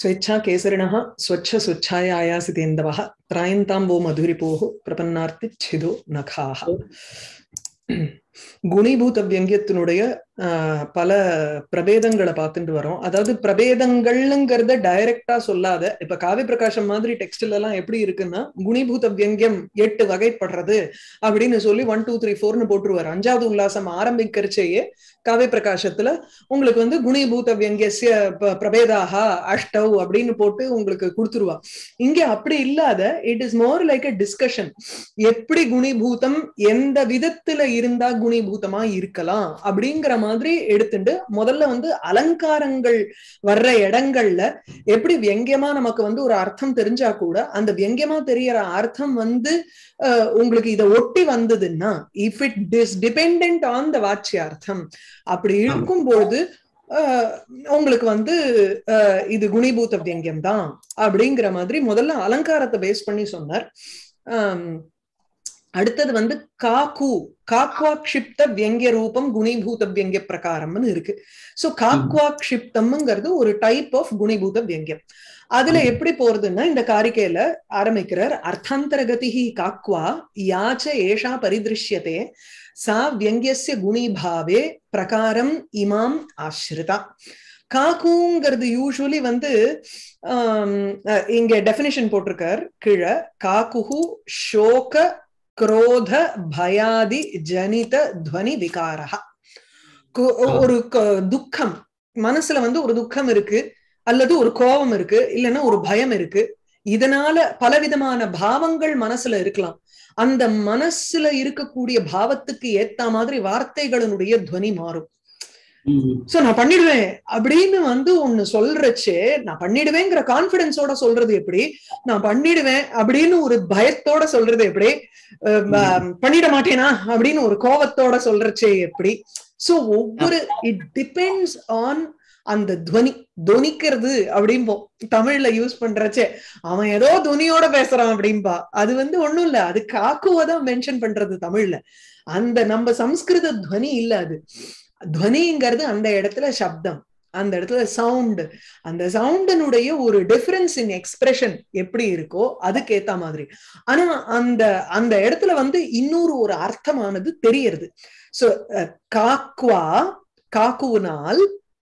स्वेच्छा केसरिणः स्वच्छ स्वच्छाय आयासितेन्दवः त्रायन्ताम्बो मधुरिपोः பிரபன்னார்த்திச்சிதோ நகாக குணிபூத வியங்கியத்தினுடைய பல பிரபேதங்களை பார்த்துட்டு வரோம் அதாவது பிரபேதங்கள்ங்கிறத டைரக்டா சொல்லாத இப்ப காவி பிரகாசம் மாதிரி டெக்ஸ்ட்ல எல்லாம் எப்படி இருக்குன்னா குணிபூத வியங்கியம் எட்டு வகைப்படுறது அப்படின்னு சொல்லி ஒன் டூ த்ரீ ஃபோர்னு போட்டுருவாரு அஞ்சாவது உல்லாசம் ஆரம்பிக்கிறச்சேயே காவிய பிரகாசத்துல உங்களுக்கு வந்து குணிபூத வியங்கிய பிரபேதாக அஷ்டவ் அப்படின்னு போட்டு உங்களுக்கு கொடுத்துருவா இங்க அப்படி இல்லாத it is more like a discussion எப்படி குணிபூதம் எந்த விதத்துல இருந்தா குணிபூதமா இருக்கலாம் அப்படிங்கிற மாதிரி எடுத்துட்டு முதல்ல வந்து அலங்காரங்கள் வர்ற இடங்கள்ல எப்படி வியங்கியமா நமக்கு வந்து ஒரு அர்த்தம் தெரிஞ்சா கூட அந்த வியங்கியமா தெரியற அர்த்தம் வந்து உங்களுக்கு இதை ஒட்டி வந்ததுன்னா if it this depend on the வாட்சியார்த்தம் அப்படி இருக்கும்போது உங்களுக்கு வந்து இது குணிபூத வியங்கியம் தான் அப்படிங்கிற மாதிரி முதல்ல அலங்காரத்தை பேஸ் பண்ணி சொன்னார் அடுத்தது வந்து காக்கு காக்வாக்ஷிப்த வியங்கிய ரூபம் குணிபூத வியங்கிய பிரகாரம்னு இருக்கு சோ காக்வாக்ஷிப்தம்ங்கிறது ஒரு டைப் ஆஃப் குணிபூத வியங்கியம் அதுல எப்படி போறதுன்னா இந்த காரிக்கையில ஆரம்பிக்கிறார் அர்த்தாந்தரகதி காக்வா யாச்ச ஏஷா பரிதிருஷ்யத்தே சா வியங்கியசிய குணிபாவே பிரகாரம் இமாம் ஆசிரிதா காக்குங்கிறது யூஸ்வலி வந்து இங்க டெபினிஷன் போட்டிருக்கார் கீழே காக்குஹு ஷோக குரோத பயாதி ஜனித துவனி விகாரா ஒரு துக்கம் மனசுல வந்து ஒரு துக்கம் இருக்கு அல்லது ஒரு கோபம் இருக்கு இல்லைன்னா ஒரு பயம் இருக்கு இதனால பலவிதமான பாவங்கள் மனசுல இருக்கலாம் அந்த மனசுல இருக்கக்கூடிய பாவத்துக்கு ஏத்த மாதிரி வார்த்தைகளினுடைய துவனி மாறும் சோ நான் பண்ணிடுவேன் அப்படின்னு வந்து ஒண்ணு சொல்றச்சே நான் பண்ணிடுவேங்கிற கான்பிடன்ஸோட சொல்றது எப்படி நான் பண்ணிடுவேன் அப்படின்னு ஒரு பயத்தோட சொல்றது எப்படி பண்ணிட மாட்டேனா அப்படின்னு ஒரு கோவத்தோட சொல்றச்சே எப்படி சோ ஒவ்வொரு இட் டிபெண்ட்ஸ் ஆன் அந்த துவனி துவனிக்கிறது அப்படிம்போம் தமிழ்ல யூஸ் பண்றச்சே அவன் ஏதோ துணியோட பேசுறான் அப்படின்பா அது வந்து ஒண்ணும் இல்ல அது காக்குவதான் மென்ஷன் பண்றது தமிழ்ல அந்த நம்ம சம்ஸ்கிருத துவனி இல்ல அது துவனிங்கிறது அந்த இடத்துல சப்தம் அந்த இடத்துல சவுண்டு அந்த சவுண்டனுடைய ஒரு டிஃபரன்ஸ் இன் எக்ஸ்பிரஷன் எப்படி இருக்கோ அதுக்கு ஏத்த மாதிரி ஆனா அந்த அந்த இடத்துல வந்து இன்னொரு ஒரு அர்த்தமானது தெரியறது சோ காக்வா காக்குனால்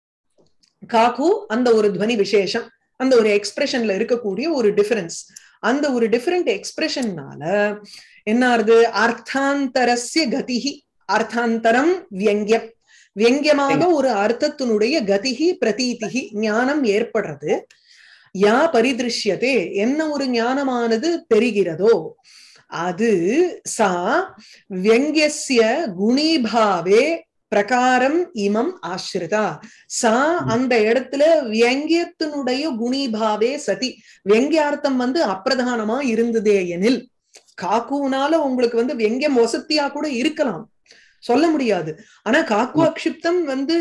காக்கு அந்த ஒரு துவனி விசேஷம் அந்த ஒரு எக்ஸ்பிரஷன்ல இருக்கக்கூடிய ஒரு டிஃபரன்ஸ் அந்த ஒரு டிஃபரெண்ட் எக்ஸ்பிரஷன்னால என்ன ஆறுது அர்த்தாந்தரஸ்ய கதிகி அர்த்தாந்தரம் வியங்கியம் வியங்கியமாக ஒரு அர்த்தத்தினுடைய கதிகி பிரதீதிகி ஞானம் ஏற்படுறது யா பரிதிருஷ்யதே என்ன ஒரு ஞானமானது தெரிகிறதோ அது சா வியங்கிய குணிபாவே பிரகாரம் இமம் ஆசிரிதா சா அந்த இடத்துல வியங்கியத்தினுடைய குணிபாவே சதி வியங்கியார்த்தம் வந்து அப்பிரதானமா இருந்ததே எனில் காக்குனால உங்களுக்கு வந்து வியங்கியம் வசத்தியா கூட இருக்கலாம் சொல்ல முடியாது ஆனா காக்கு அக்ஷிப்தம் வந்து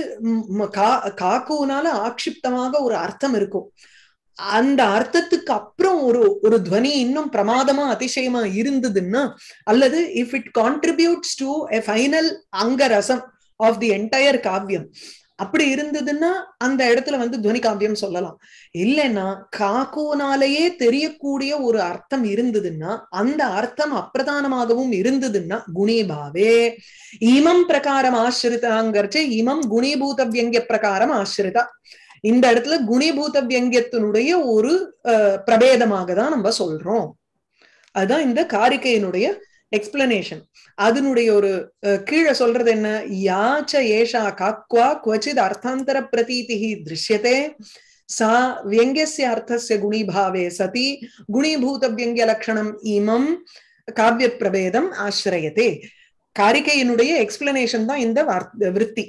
காக்குனால ஆக்ஷிப்தமாக ஒரு அர்த்தம் இருக்கும் அந்த அர்த்தத்துக்கு அப்புறம் ஒரு ஒரு துவனி இன்னும் பிரமாதமா அதிசயமா இருந்ததுன்னா அல்லது if it contributes to a final அங்கரசம் ஆஃப் தி என்டையர் காவியம் அப்படி இருந்ததுன்னா அந்த இடத்துல வந்து துவனி காவியம் சொல்லலாம் இல்லைன்னா காக்குனாலேயே தெரியக்கூடிய ஒரு அர்த்தம் இருந்ததுன்னா அந்த அர்த்தம் அப்பிரதானமாகவும் இருந்ததுன்னா குணிபாவே இமம் பிரகாரம் ஆசிரிதாங்கிறச்சு இமம் குணிபூத வியங்கிய பிரகாரம் ஆசிரிதா இந்த இடத்துல குணிபூத வியங்கியத்தினுடைய ஒரு பிரபேதமாக தான் நம்ம சொல்றோம் அதுதான் இந்த காரிக்கையினுடைய எக்ஸ்பிளனேஷன் அதனுடைய ஒரு கீழே சொல்றது என்ன யாச்ச ஏஷா காக்வா குவச்சித் அர்த்தாந்தர பிரதீதி திருஷ்யத்தே சா வியங்கிய அர்த்தசிய குணிபாவே சதி குணிபூத வியங்கிய லட்சணம் இமம் காவிய பிரபேதம் ஆசிரியத்தே காரிகையினுடைய எக்ஸ்பிளனேஷன் தான் இந்த விற்பி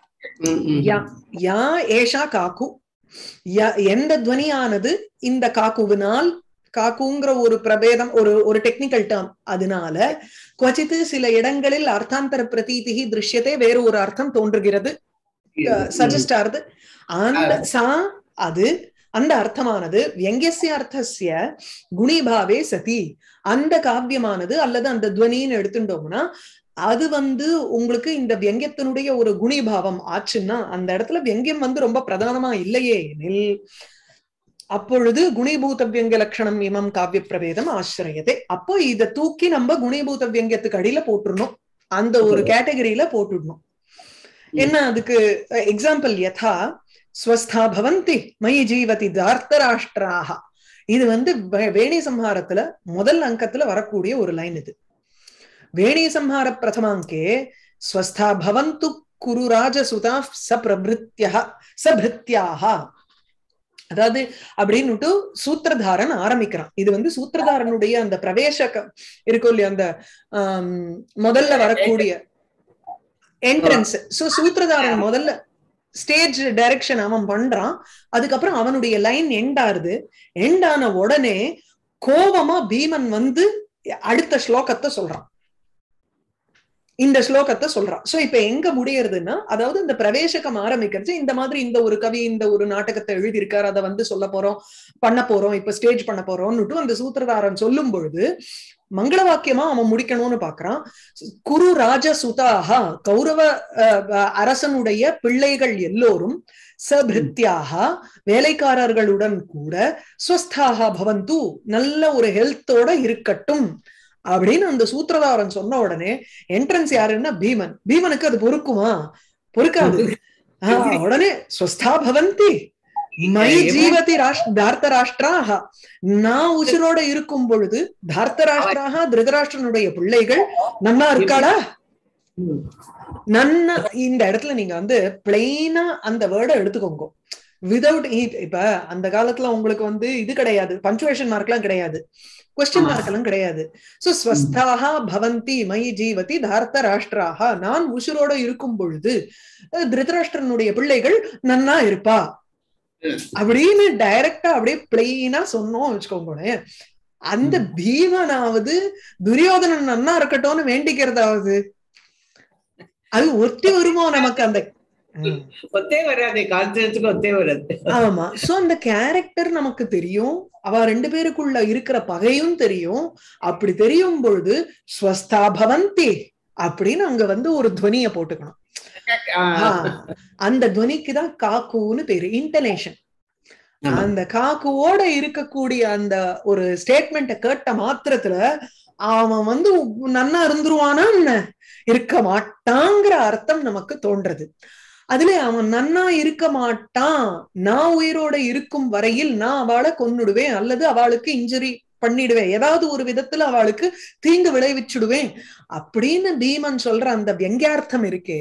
யா ஏஷா காக்கு எந்த துவனியானது இந்த காக்குவினால் காக்குங்கிற ஒரு பிரபேதம் ஒரு ஒரு டெக்னிக்கல் டேர்ம் அதனால குவச்சித்து சில இடங்களில் அர்த்தாந்தர பிரதீதிகி திருஷ்யத்தை வேறு ஒரு அர்த்தம் தோன்றுகிறது சஜஸ்ட் ஆறுது அந்த சா அது அந்த அர்த்தமானது வியங்கிய அர்த்தசிய குணிபாவே சதி அந்த காவியமானது அல்லது அந்த துவனின்னு எடுத்துட்டோம்னா அது வந்து உங்களுக்கு இந்த வியங்கியத்தினுடைய ஒரு குணிபாவம் ஆச்சுன்னா அந்த இடத்துல வியங்கியம் வந்து ரொம்ப பிரதானமா இல்லையே எனில் அப்பொழுது குணிபூத வியங்க லட்சணம் இமம் காவிய பிரவேதம் ஆசிரியதே அப்போ இத தூக்கி நம்ம குணிபூத வியங்கத்துக்கு அடியில போட்டுடணும் அந்த ஒரு கேட்டகரியில போட்டுடணும் என்ன அதுக்கு எக்ஸாம்பிள் யதா ஸ்வஸ்தா பவந்தி மயி ஜீவதி தார்த்தராஷ்டிராக இது வந்து வே- வேணி சம்ஹாரத்துல முதல் அங்கத்துல வரக்கூடிய ஒரு லைன் இது வேணி சம்ஹார பிரதமாங்கே ஸ்வஸ்தா பவந்து குரு ராஜசுதா சபிரபிருத்தியா சபிருத்தியாக அதாவது அப்படின்னுட்டு சூத்திரதாரன் ஆரம்பிக்கிறான் இது வந்து சூத்திரதாரனுடைய அந்த பிரவேசக இருக்கும் இல்லையா அந்த ஆம், முதல்ல வரக்கூடிய என்ட்ரன்ஸ் சோ சூத்திரதாரன் முதல்ல ஸ்டேஜ் டைரக்ஷன் அவன் பண்றான் அதுக்கப்புறம் அவனுடைய லைன் எண்ட் ஆறுது எண்ட் ஆன உடனே கோபமா பீமன் வந்து அடுத்த ஸ்லோகத்தை சொல்றான் இந்த ஸ்லோகத்தை சொல்றான் சோ இப்ப எங்க முடியறதுன்னா அதாவது இந்த பிரவேசகம் ஆரம்பிக்கிறது இந்த மாதிரி இந்த ஒரு கவி இந்த ஒரு நாடகத்தை எழுதியிருக்காரு அதை வந்து சொல்ல போறோம் பண்ண போறோம் இப்ப ஸ்டேஜ் பண்ண போறோம்னுட்டு அந்த சூத்திரதாரன் சொல்லும் பொழுது மங்கள வாக்கியமா அவன் முடிக்கணும்னு பாக்குறான் குரு ராஜ சுதாகா கௌரவ அஹ், அஹ், அரசனுடைய பிள்ளைகள் எல்லோரும் சபிருத்தியாக வேலைக்காரர்களுடன் கூட ஸ்வஸ்தாக பவந்து நல்ல ஒரு ஹெல்த்தோட இருக்கட்டும் அப்படின்னு அந்த சூத்திரதாரன் சொன்ன உடனே என்ட்ரன்ஸ் யாருன்னா பீமன் பீமனுக்கு அது பொறுக்குமா பொறுக்காது ஆஹ், உடனே ஸ்வஸ்தா பவந்தி மை ஜீவதி ராஷ்ட் தார்த்த ராஷ்டிராக நான் உசிரோட இருக்கும் பொழுது தார்த்த ராஷ்டிராக திருதராஷ்டிரனுடைய பிள்ளைகள் நன்னா இருக்காளா ம். நன்னா இந்த இடத்துல நீங்க வந்து பிளெயினா அந்த வேர்டை எடுத்துக்கோங்க விதவுட் இப்ப அந்த காலத்துல உங்களுக்கு வந்து இது கிடையாது பஞ்சுவேஷன் மார்க் எல்லாம் கிடையாது கொஸ்டின் ஆமா. மார்க் எல்லாம் கிடையாது சோ ஸ்வஸ்தாக பவந்தி மயி ஜீவதி தார்த்த ராஷ்டிராக நான் உசுரோட இருக்கும் பொழுது அஹ், திருதராஷ்டிரனுடைய பிள்ளைகள் நன்னா இருப்பா ம். அப்படின்னு டைரக்டா அப்படியே பிளெயினா சொன்னோம் வச்சுக்கோங்களேன் அந்த பீமனாவது துரியோதனன் நன்னா இருக்கட்டும்னு வேண்டிக்கிறதாவது அது ஒட்டி வருமோ நமக்கு அந்த ம். ஒத்தே வராது கான்செப்டுக்கு ஒத்தே வராது ஆமா சோ அந்த கேரக்டர் நமக்கு தெரியும் அவ ரெண்டு பேருக்குள்ள இருக்கிற பகையும் தெரியும் அப்படி தெரியும் பொழுது ஸ்வஸ்தா பவந்தி அப்படின்னு அங்க வந்து ஒரு துவனிய போட்டுக்கணும் ஆ, அந்த துவனிக்கு தான் காக்குன்னு பேரு இன்டனேஷன் ஆமா. அந்த காக்குவோட இருக்கக்கூடிய அந்த ஒரு ஸ்டேட்மெண்ட்டை கேட்ட மாத்திரத்துல அவன் வந்து நன்னா இருந்துருவானா என்ன இருக்க மாட்டாங்கிற அர்த்தம் நமக்கு தோன்றது அதுல அவன் நன்னா இருக்க மாட்டான் நான் உயிரோட இருக்கும் வரையில் நான் அவளை கொன்னுடுவேன் அல்லது அவளுக்கு இன்ஜுரி பண்ணிடுவேன் ஏதாவது ஒரு விதத்துல அவளுக்கு தீங்கு விளைவிச்சுடுவேன் அப்படின்னு பீமன் சொல்ற அந்த வியங்கியார்த்தம் இருக்கே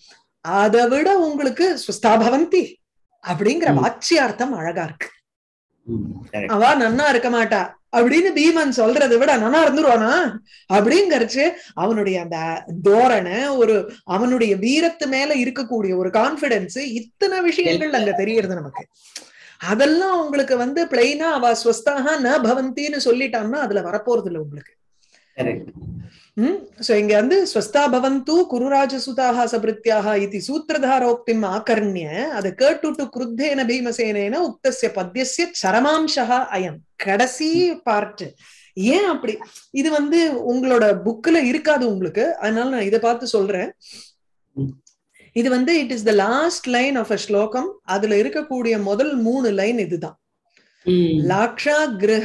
அதை விட உங்களுக்கு சுஸ்தாபவந்தி அப்படிங்கிற ம். வாட்சியார்த்தம் அழகா இருக்கு ம், correct. அவ நன்னா இருக்க மாட்டா அப்படின்னு பீமன் சொல்றதை விட நன்னா இருந்துருவானா அப்படிங்கறச்சு அவனுடைய அந்த தோரணை ஒரு அவனுடைய வீரத்து மேல இருக்கக்கூடிய ஒரு கான்பிடன்ஸ் இத்தனை விஷயங்கள் அங்க தெரியறது நமக்கு அதெல்லாம் உங்களுக்கு வந்து பிளைனா அவ ஸ்வஸ்தாக ந பவந்தின்னு சொல்லிட்டான்னா அதுல வரப்போறது இல்ல உங்களுக்கு Correct. ம் சோ இங்க வந்து ஸ்வஸ்தா பவந்து குருராஜசுதாக சபிருத்தியாக இது சூத்திரதாரோக்திம் ஆகர்ணிய அதை கேட்டுட்டு குருத்தேன பீமசேனேன உக்தஸ்ய பத்யஸ்ய சரமாம்சா அயம் கடைசி பார்ட் ஏன் அப்படி இது வந்து உங்களோட புக்ல இருக்காது உங்களுக்கு அதனால நான் இதை பார்த்து சொல்றேன் ம். இது வந்து it is the last line of a ஸ்லோகம் அதுல இருக்கக்கூடிய முதல் மூணு லைன் இதுதான் ம். லாக்ஷா கிரக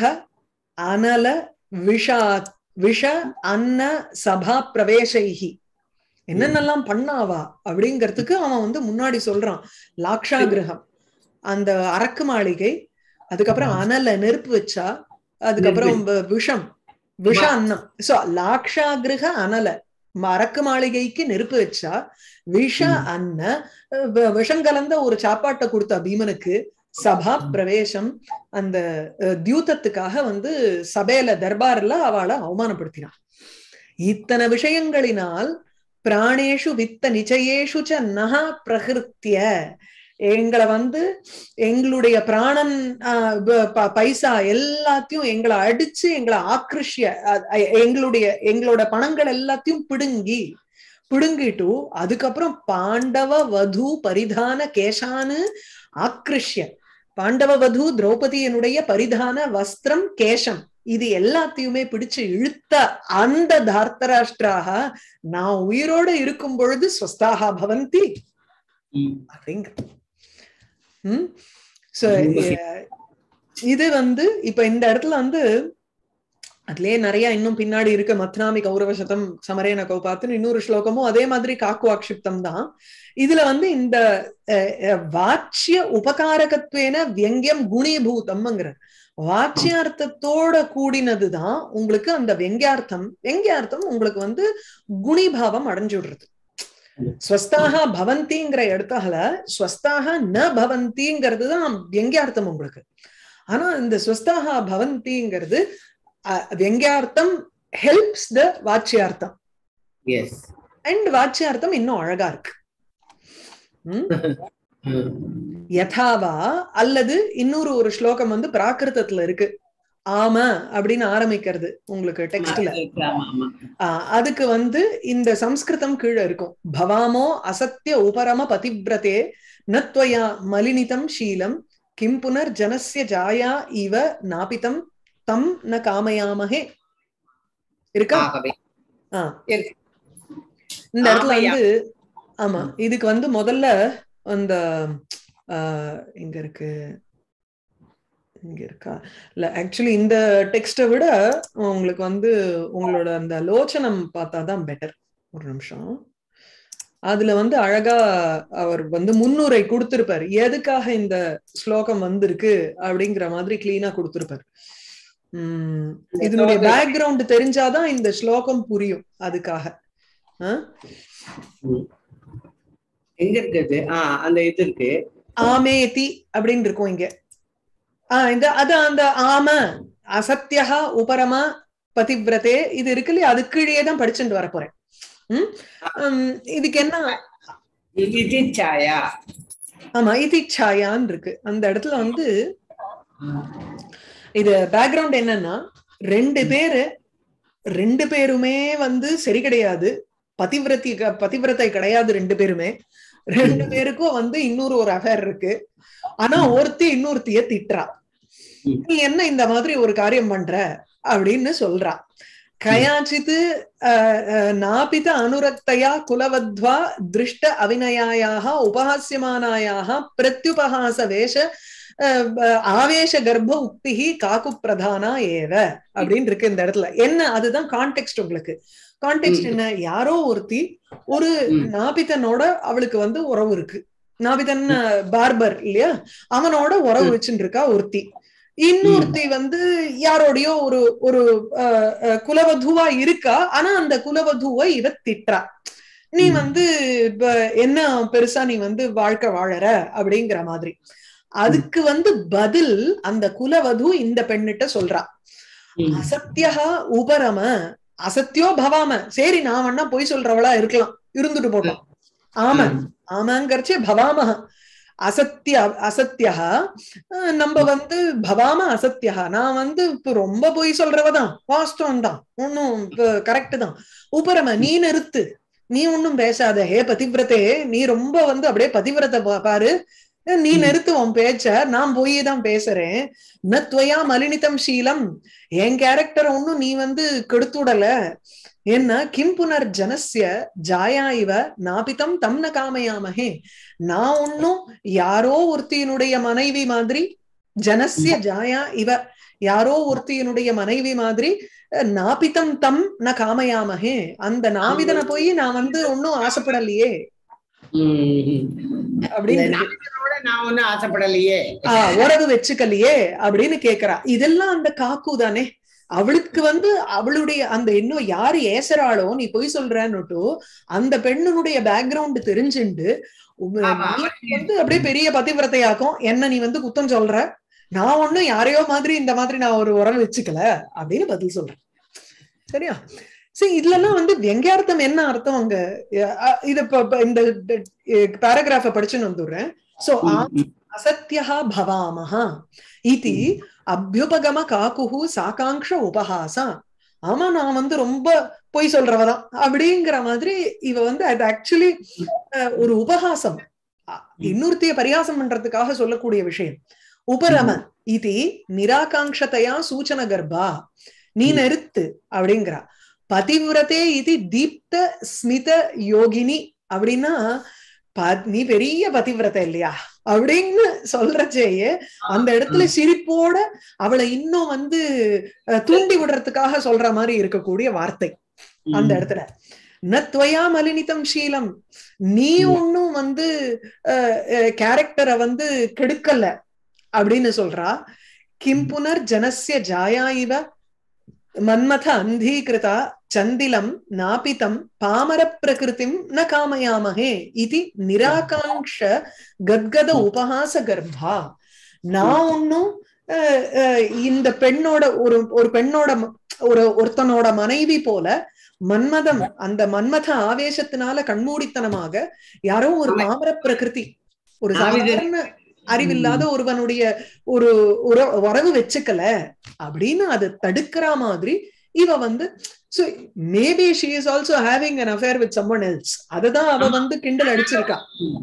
அனல விஷா விஷ அன்ன சபா பிரவேசைஹி என்னென்னலாம் பண்ணாவா அப்படிங்கறதுக்கு அவன் வந்து முன்னாடி சொல்றான் லாக்ஷா கிரகம் அந்த அரக்கு மாளிகை அதுக்கப்புறம் அனல நெருப்பு வச்சா அதுக்கப்புறம் வ- விஷம் விஷ அன்னம் சோ லாக்ஷா கிரக அனல ம- அரக்கு மாளிகைக்கு நெருப்பு வச்சா விஷ ம். அன்ன வ- விஷம் கலந்த ஒரு சாப்பாட்டை கொடுத்தா பீமனுக்கு சபா பிரவேசம் அந்த அஹ், தியூதத்துக்காக வந்து சபையில தர்பார்ல அவளை அவமானப்படுத்தினான் இத்தனை விஷயங்களினால் பிராணேஷு வித்த நிச்சயேஷு ச நக பிரகிருத்திய எங்களை வந்து எங்களுடைய பிராணன் ஆஹ், ப- ப- பைசா எல்லாத்தையும் எங்களை அடிச்சு எங்களை ஆக்ரிஷ்ய அ- அ- எங்களுடைய எங்களோட பணங்கள் எல்லாத்தையும் பிடுங்கி பிடுங்கிட்டு அதுக்கப்புறம் பாண்டவ வது பரிதான கேசானு ஆக்ரிஷ்ய பாண்டவ வது திரௌபதியினுடைய பரிதான வஸ்திரம் கேசம் இது எல்லாத்தையுமே பிடிச்சு இழுத்த அந்த தார்த்தராஷ்டிராக நான் உயிரோட இருக்கும் பொழுது ஸ்வஸ்தாக பவந்தி ம். அப்படிங்கிற ம் So, ரொம்ப அஹ், இது வந்து இப்ப இந்த இடத்துல வந்து அதுலயே நிறைய இன்னும் பின்னாடி இருக்க மத்னாமி கௌரவசதம் சமரேன கௌபாத்துன்னு இன்னொரு ஸ்லோகமும் அதே மாதிரி காக்குவாக்ஷிப்தம் தான் இதுல வந்து இந்த அஹ், அஹ், வாச்சிய உபகாரகத்வேன வியங்கியம் குணீபூதம்ங்கிற வாச்சியார்த்தத்தோட கூடினதுதான் உங்களுக்கு அந்த வெங்கியார்த்தம் வெங்கியார்த்தம் உங்களுக்கு வந்து குணிபாவம் அடைஞ்சு விடுறது ஸ்வஸ்தாக பவந்திங்கிற இடத்துல ஸ்வஸ்தாக ந பவந்திங்கிறது தான் வெங்கியார்த்தம் உங்களுக்கு ஆனா இந்த ஸ்வஸ்தாக பவந்திங்கிறது அஹ், வெங்கியார்த்தம் ஹெல்ப்ஸ் த வாச்சியார்த்தம் எஸ் அண்ட் வாச்சியார்த்தம் இன்னும் அழகா இருக்கு ம்? யதாவா அல்லது இன்னொரு ஒரு ஸ்லோகம் வந்து பிராகிருதத்துல இருக்கு ஆம அப்படின்னு ஆரம்பிக்கிறது உங்களுக்கு டெக்ஸ்ட்ல ஆமா ஆமா அதுக்கு வந்து இந்த சம்ஸ்கிருதம் கீழே இருக்கும் பவாமோ அசத்திய உபரம பதிவிரதே நத்வயா மலினிதம் ஷீலம் கிம் புனர் ஜனஸ்ய ஜாயா இவ நாபிதம் தம் ந காமயாமஹே இருக்கா ஆகவே ஆ. இருக்கு. இந்த இடத்துல ஆமையா. வந்து ஆமா இதுக்கு வந்து முதல்ல அந்த ஆஹ், இங்க இருக்கு இங்க இருக்கா இல்ல ஆக்சுவலி இந்த டெக்ஸ்ட விட உங்களுக்கு வந்து உங்களோட அந்த லோச்சனம் பார்த்தாதான் பெட்டர் ஒரு நிமிஷம் அதுல வந்து அழகா அவர் வந்து முன்னுரை கொடுத்திருப்பார் எதுக்காக இந்த ஸ்லோகம் வந்திருக்கு அப்படிங்கிற மாதிரி கிளீனா கொடுத்திருப்பார் உம் இதனுடைய பேக்ரவுண்ட் தெரிஞ்சாதான் இந்த ஸ்லோகம் புரியும் அதுக்காக ஆஹ் ம். எங்க இருக்குது ஆஹ் அந்த இது இருக்கு ஆமேதி அப்படின்னு இருக்கும் இங்க ஆஹ் இந்த அது அந்த ஆம அசத்தியா உபரமா பதிவிரதே இது இருக்கு இல்லையா அது கீழே தான் படிச்சுட்டு வர போறேன் உம் உம், இதுக்கு என்ன இது சாயா ஆமா இதிச்சாயான்னு இருக்கு அந்த இடத்துல வந்து இது பேக்ரவுண்ட் என்னன்னா ரெண்டு பேரு ரெண்டு பேருமே வந்து சரி கிடையாது பதிவிரத்தி பதிவிரத்தை கிடையாது ரெண்டு பேருமே ரெண்டு பேருக்கும் வந்து இன்னொரு ஒரு அஃபேர் இருக்கு ஆனா ஒருத்தி இன்னொருத்திய திட்டுறா ம். நீ என்ன இந்த மாதிரி ஒரு காரியம் பண்ற அப்படின்னு சொல்றா கயாச்சித் அஹ், அஹ், நாபித அனுரக்தயா குலவத்வா திருஷ்ட அவிநயாயாக உபஹாசியமானாயாக பிரத்யுபஹாச வேஷ அஹ், அஹ், ஆவேச கர்ப்ப உக்திஹி காக்கு பிரதானா ஏவ அப்படின்னு இருக்கு இந்த இடத்துல என்ன அதுதான் கான்டெக்ட் உங்களுக்கு கான்டெக்ட் ம். என்ன யாரோ ஒருத்தி ஒரு ம். நாபிதனோட அவளுக்கு வந்து உறவு இருக்கு நாபிதன் பார்பர் இல்லையா அவனோட உறவு ம். வச்சுட்டு இருக்கா ஒருத்தி இன்னொருத்தி வந்து யாரோடயோ ஒரு ஒரு அஹ், அஹ், குலவதுவா இருக்கா ஆனா அந்த குலவதுவை இவ திட்டுறா நீ ம். வந்து இப்ப என்ன பெருசா நீ வந்து வாழ்க்கை வாழற அப்படிங்கிற மாதிரி அதுக்கு வந்து பதில் அந்த குலவது இந்த பெண்ணிட்ட சொல்றா ம். அசத்தியா உபரம அசத்தியோ பவாம சரி நான் வேணா பொய் சொல்றவளா இருக்கலாம் இருந்துட்டு போட்டோம் ஆம ஆமாங்கறச்சே பவாம அசத்திய அசத்தியா அஹ் நம்ம வந்து பவாம அசத்தியா நான் வந்து இப்ப ரொம்ப பொய் சொல்றவதான் வாஸ்தவம் தான் ஒன்னும் கரெக்ட் தான் உபரம நீ நிறுத்து நீ ஒன்னும் பேசாத ஹே பதிவிரதே நீ ரொம்ப வந்து அப்படியே பதிவிரத்தை பா- பாரு நீ ம். நிறுத்து உன் பேச்ச நான் போய் தான் பேசுறேன் ந துவயா மலினிதம் சீலம் என் கேரக்டர் ஒன்னும் நீ வந்து கெடுத்துடல என்ன கிம் புனர் ஜனஸ்ய ஜாயா இவ நாபிதம் தம் ந காமயாமஹே நான் ஒன்னும் யாரோ ஒருத்தியினுடைய மனைவி மாதிரி ஜனஸ்ய ஜாயா இவ யாரோ ஒருத்தியினுடைய மனைவி மாதிரி அஹ், நாபிதம் தம் ந காமயாமஹே அந்த நாவிதனை போய் நான் வந்து ஒன்னும் ஆசைப்படலையே ம். அப்படின்னு இந்த இருக்கு. நாயகனோட நான் ஒண்ணும் ஆசைப்படலையே ஆஹ் உறவு வச்சுக்கலையே அப்படின்னு கேக்குறா இதெல்லாம் அந்த காக்கு தானே அவளுக்கு வந்து அவளுடைய அந்த இன்னும் யாரு ஏசறாளோ நீ பொய் சொல்றன்னுட்டு அந்த பெண்ணுடைய பேக்ரவுண்ட் தெரிஞ்சுண்டு உம், ஆமா, நீ வந்து அப்படியே பெரிய பதிவிரத்தையாக்கும் என்ன நீ வந்து குத்தம் சொல்ற நான் ஒண்ணும் யாரையோ மாதிரி இந்த மாதிரி நான் ஒரு உறவு வச்சுக்கல அப்படின்னு பதில் சொல்றேன் சரியா சரி இதுலலாம் வந்து வெங்கார்த்தம் என்ன அர்த்தம் அங்க அஹ் இத இப்ப இப்ப இந்த பேராகிராஃப படிச்சுன்னு வந்துடுறேன் சோ ம். அசத்தியா பவாமஹ இதி அபியுபகம காக்குஹு சாகாங்ஷ உபஹாசா ஆமா நான் வந்து ரொம்ப பொய் சொல்றவதான் அப்படிங்கிற மாதிரி இவ வந்து அது ஆக்சுவலி ஒரு உபஹாசம் அ- இன்னொருத்தைய பரிகாசம் பண்றதுக்காக சொல்லக்கூடிய விஷயம் உபரம இது நிராகாங்ஷதையா சூச்சன கர்ப்பா நீ ம். நிறுத்து அப்படிங்கிறா பதிவிரதே இது தீப்த ஸ்மித யோகினி அப்படின்னா ப- நீ பெரிய பதிவிரதை இல்லையா அப்படின்னு சொல்றச்சேயே அந்த இடத்துல சிரிப்போட அவளை இன்னும் வந்து அஹ், தூண்டி விடுறதுக்காக சொல்ற மாதிரி இருக்கக்கூடிய வார்த்தை அந்த இடத்துல நத்வயா மலினிதம் ஷீலம் நீ ம். ஒன்னும் வந்து கேரக்டரை வந்து கெடுக்கல அப்படின்னு சொல்றா கிம் புனர் ஜனஸ்ய ஜாயா இவ மன்மத அந்தீகிருதா சந்திலம் நாபிதம் பாமர பிரகிருதிம் ந காமயாமஹே இது நிராகாங்ஷ கத்கத உபஹாச கர்ப்பா நான் ஒன்னும் அஹ், அஹ், இந்த பெண்ணோட ஒரு ஒரு பெண்ணோட ம- ஒரு ஒருத்தனோட மனைவி போல மன்மதம் அந்த மன்மத ஆவேசத்தினால கண்மூடித்தனமாக யாரோ ஒரு பாமர பிரகிருதி ஒரு ஆவித- சாதாரண அறிவில்லாத ஒருவனுடைய ஒரு உற- உறவு வச்சுக்கல அப்படின்னு அது தடுக்கிற மாதிரி இவ வந்து so maybe she is also having an affair with someone else அதுதான் அவ வந்து கிண்டல் அடிச்சிருக்கா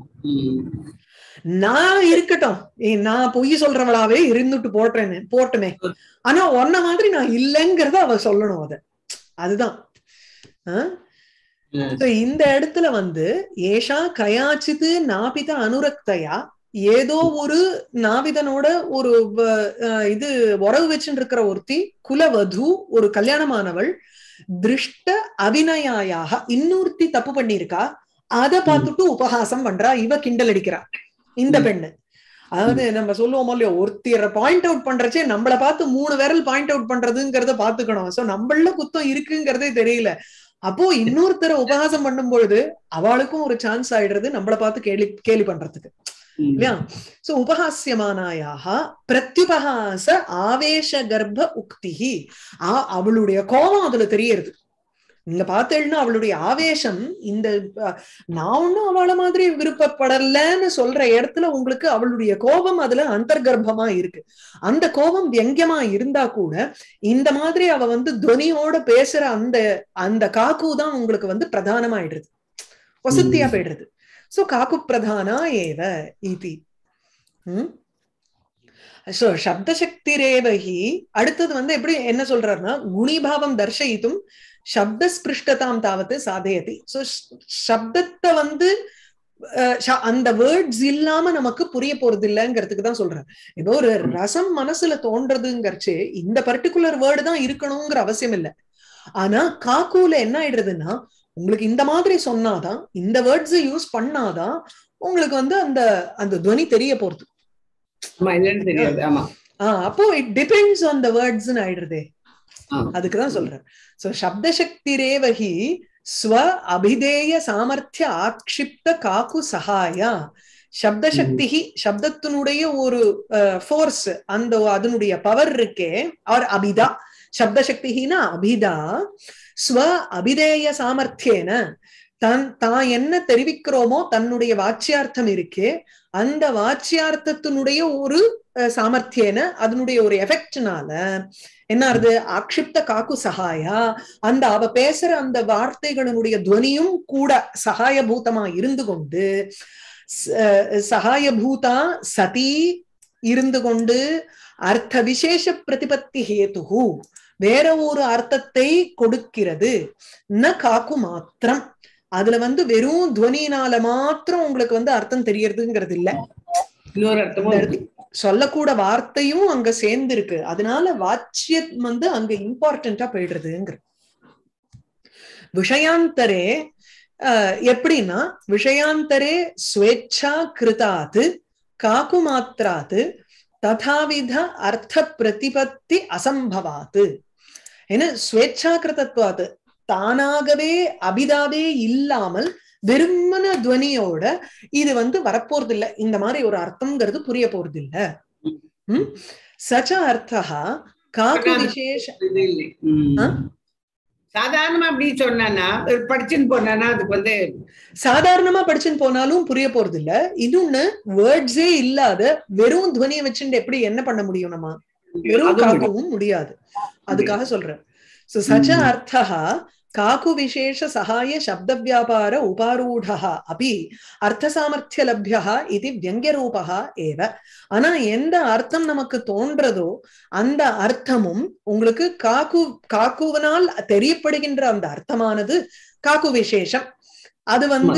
நான் இருக்கட்டும் ஏய், நான் பொய் சொல்றவளாவே இருந்துட்டு போட்டேன்னு போட்டுமே ஆனா உன்ன மாதிரி நான் இல்லைங்கிறத அவ சொல்லணும் அத அதுதான் ஆ? So, இந்த இடத்துல வந்து ஏஷா கயாச்சித்து நாபித அனுரக்தையா ஏதோ ஒரு நாவிதனோட ஒரு வ- அஹ் இது உறவு வச்சுட்டு இருக்கிற ஒருத்தி குலவது ஒரு கல்யாணமானவள் திருஷ்ட அபிநயாயாக இன்னொருத்தி தப்பு பண்ணியிருக்கா அத பார்த்துட்டு உபஹாசம் பண்றா இவ கிண்டல் அடிக்கிறா இந்த ம். பெண்ணு அதாவது நம்ம சொல்லுவோமோ இல்லையோ ஒருத்தரை பாயிண்ட் அவுட் பண்றச்சே நம்மள பார்த்து மூணு விரல் பாயிண்ட் அவுட் பண்றதுங்கிறத பாத்துக்கணும் சோ நம்மள குத்தம் இருக்குங்கிறதே தெரியல அப்போ இன்னொருத்தரை உபஹாசம் பண்ணும் பொழுது அவளுக்கும் ஒரு சான்ஸ் ஆயிடுறது நம்மள பார்த்து கேலி கேலி பண்றதுக்கு இல்லையா சோ உபஹாசியமானாயாக பிரத்யுபஹாச ஆவேச கர்ப்ப உக்திஹி ஆ- அவளுடைய கோபம் அதுல தெரியறது நீங்க பார்த்தேன்னா அவளுடைய ஆவேசம் இந்த அஹ், நான் ஒண்ணும் அவள மாதிரி விருப்பப்படலன்னு சொல்ற இடத்துல உங்களுக்கு அவளுடைய கோபம் அதுல அந்தர்கர்ப்பமா இருக்கு அந்த கோபம் வியங்கியமா இருந்தா கூட இந்த மாதிரி அவ வந்து துவனியோட பேசுற அந்த அந்த காக்கு தான் உங்களுக்கு வந்து பிரதானமாயிடுறது வசத்தியா ம். போயிடுறது சோ காக்கு பிரதானா ஏவ இதி சோ சப்தசக்திரேவகி அடுத்தது வந்து எப்படி என்ன சொல்றாருன்னா குணிபாவம் தர்ஷயித்தும் சப்த ஸ்பிருஷ்டதாம் தாவத்து சாதயதி சோ சப்தத்தை வந்து அஹ், ச- அந்த வேர்ட்ஸ் இல்லாம நமக்கு புரிய போறது இல்லைங்கிறதுக்கு தான் சொல்றேன் ஏதோ ஒரு ரசம் மனசுல தோன்றதுங்கிறச்சு இந்த பர்டிகுலர் வேர்டு தான் இருக்கணுங்கிற அவசியம் இல்லை ஆனா காக்கூல என்ன ஆயிடுறதுன்னா உங்களுக்கு இந்த மாதிரி சொன்னாதான் இந்த வேர்ட்ஸ் யூஸ் பண்ணாதான் உங்களுக்கு வந்து அந்த அந்த துவனி தெரிய போறது ஆமா இல்லன்னு தெரியாது ஆமா ஆஹ் அப்போ it depends on the words ஆயிடுறதே ஆ. அதுக்குதான் சொல்றேன் சோ சப்தசக்திரேவகி ஸ்வ அபிதேய சாமர்த்திய ஆக்ஷிப்த காக்கு சகாயா சப்தசக்தி சப்தத்தினுடைய ஒரு ஃபோர்ஸ் அந்த அதனுடைய பவர் இருக்கே அவர் அபிதா சப்தசக்தினா அபிதா ஸ்வ அபிதேய சாமர்த்தியேன தன் தான் என்ன தெரிவிக்கிறோமோ தன்னுடைய வாச்சியார்த்தம் இருக்கே அந்த வாச்சியார்த்தத்தினுடைய ஒரு அஹ், சாமர்த்தியேன அதனுடைய ஒரு எஃபெக்ட்னால என்ன ஆறுது ஆக்ஷிப்த காக்கு சகாயா அந்த அவ பேசுற அந்த வார்த்தைகளினுடைய துவனியும் கூட சகாயபூதமா இருந்து கொண்டு ச- சகாயபூதா சதி இருந்து கொண்டு அர்த்த விசேஷ பிரதிபத்தி ஹேதுகு வேற ஒரு அர்த்தத்தை கொடுக்கிறது ந காக்கு மாத்திரம் அதுல வந்து வெறும் துவனியினால மாத்திரம் உங்களுக்கு வந்து அர்த்தம் தெரியறதுங்கிறது இல்ல இன்னொரு அர்த்தமும் இருக்கு சொல்லக்கூட வார்த்தையும் அங்க சேர்ந்து இருக்கு அதனால வாச்சியம் வந்து அங்க இம்பார்ட்டண்டா போயிடுறதுங்கிற விஷயாந்தரே அஹ், எப்படின்னா விஷயாந்தரே ஸ்வேச்சா கிருதாத்து காக்கு மாத்திராத்து ததாவித அர்த்த பிரதிபத்தி அசம்பவாத்து ஏன்னா ஸ்வேச்சா கிருதத்வாத்து தானாகவே அபிதாவே இல்லாமல் வெறுமன துவனியோட இது வந்து வரப்போறது இல்ல இந்த மாதிரி ஒரு அர்த்தம்ங்கிறது புரிய போறது இல்ல ம்? சச்ச அர்த்தா காக்கு விசேஷ இது இல்லை ம். ஆ? சாதாரணமா அப்படி சொன்னானா ஒரு படிச்சுன்னு போனானா அதுக்கு வந்து சாதாரணமா படிச்சுன்னு போனாலும் புரிய போறது இல்ல இன்னொன்னு வேர்ட்ஸே இல்லாத வெறும் துவனியை வச்சுட்டு எப்படி என்ன பண்ண முடியும் நம்ம வெறும் அதுவும் முடியும். காக்கவும் முடியாது அதுக்காக சொல்றேன் சோ சச்ச ம். அர்த்தः காக்கு விசேஷ சகாய சப்த வியாபார உபாரூடः அப்படி அர்த்த சாமர்த்திய லப்யः இது வியங்கியரூபः ஏவ ஆனா எந்த அர்த்தம் நமக்கு தோன்றதோ அந்த அர்த்தமும் உங்களுக்கு காக்கு காக்குவனால் தெரியப்படுகின்ற அந்த அர்த்தமானது காக்கு விசேஷம் அது வந்து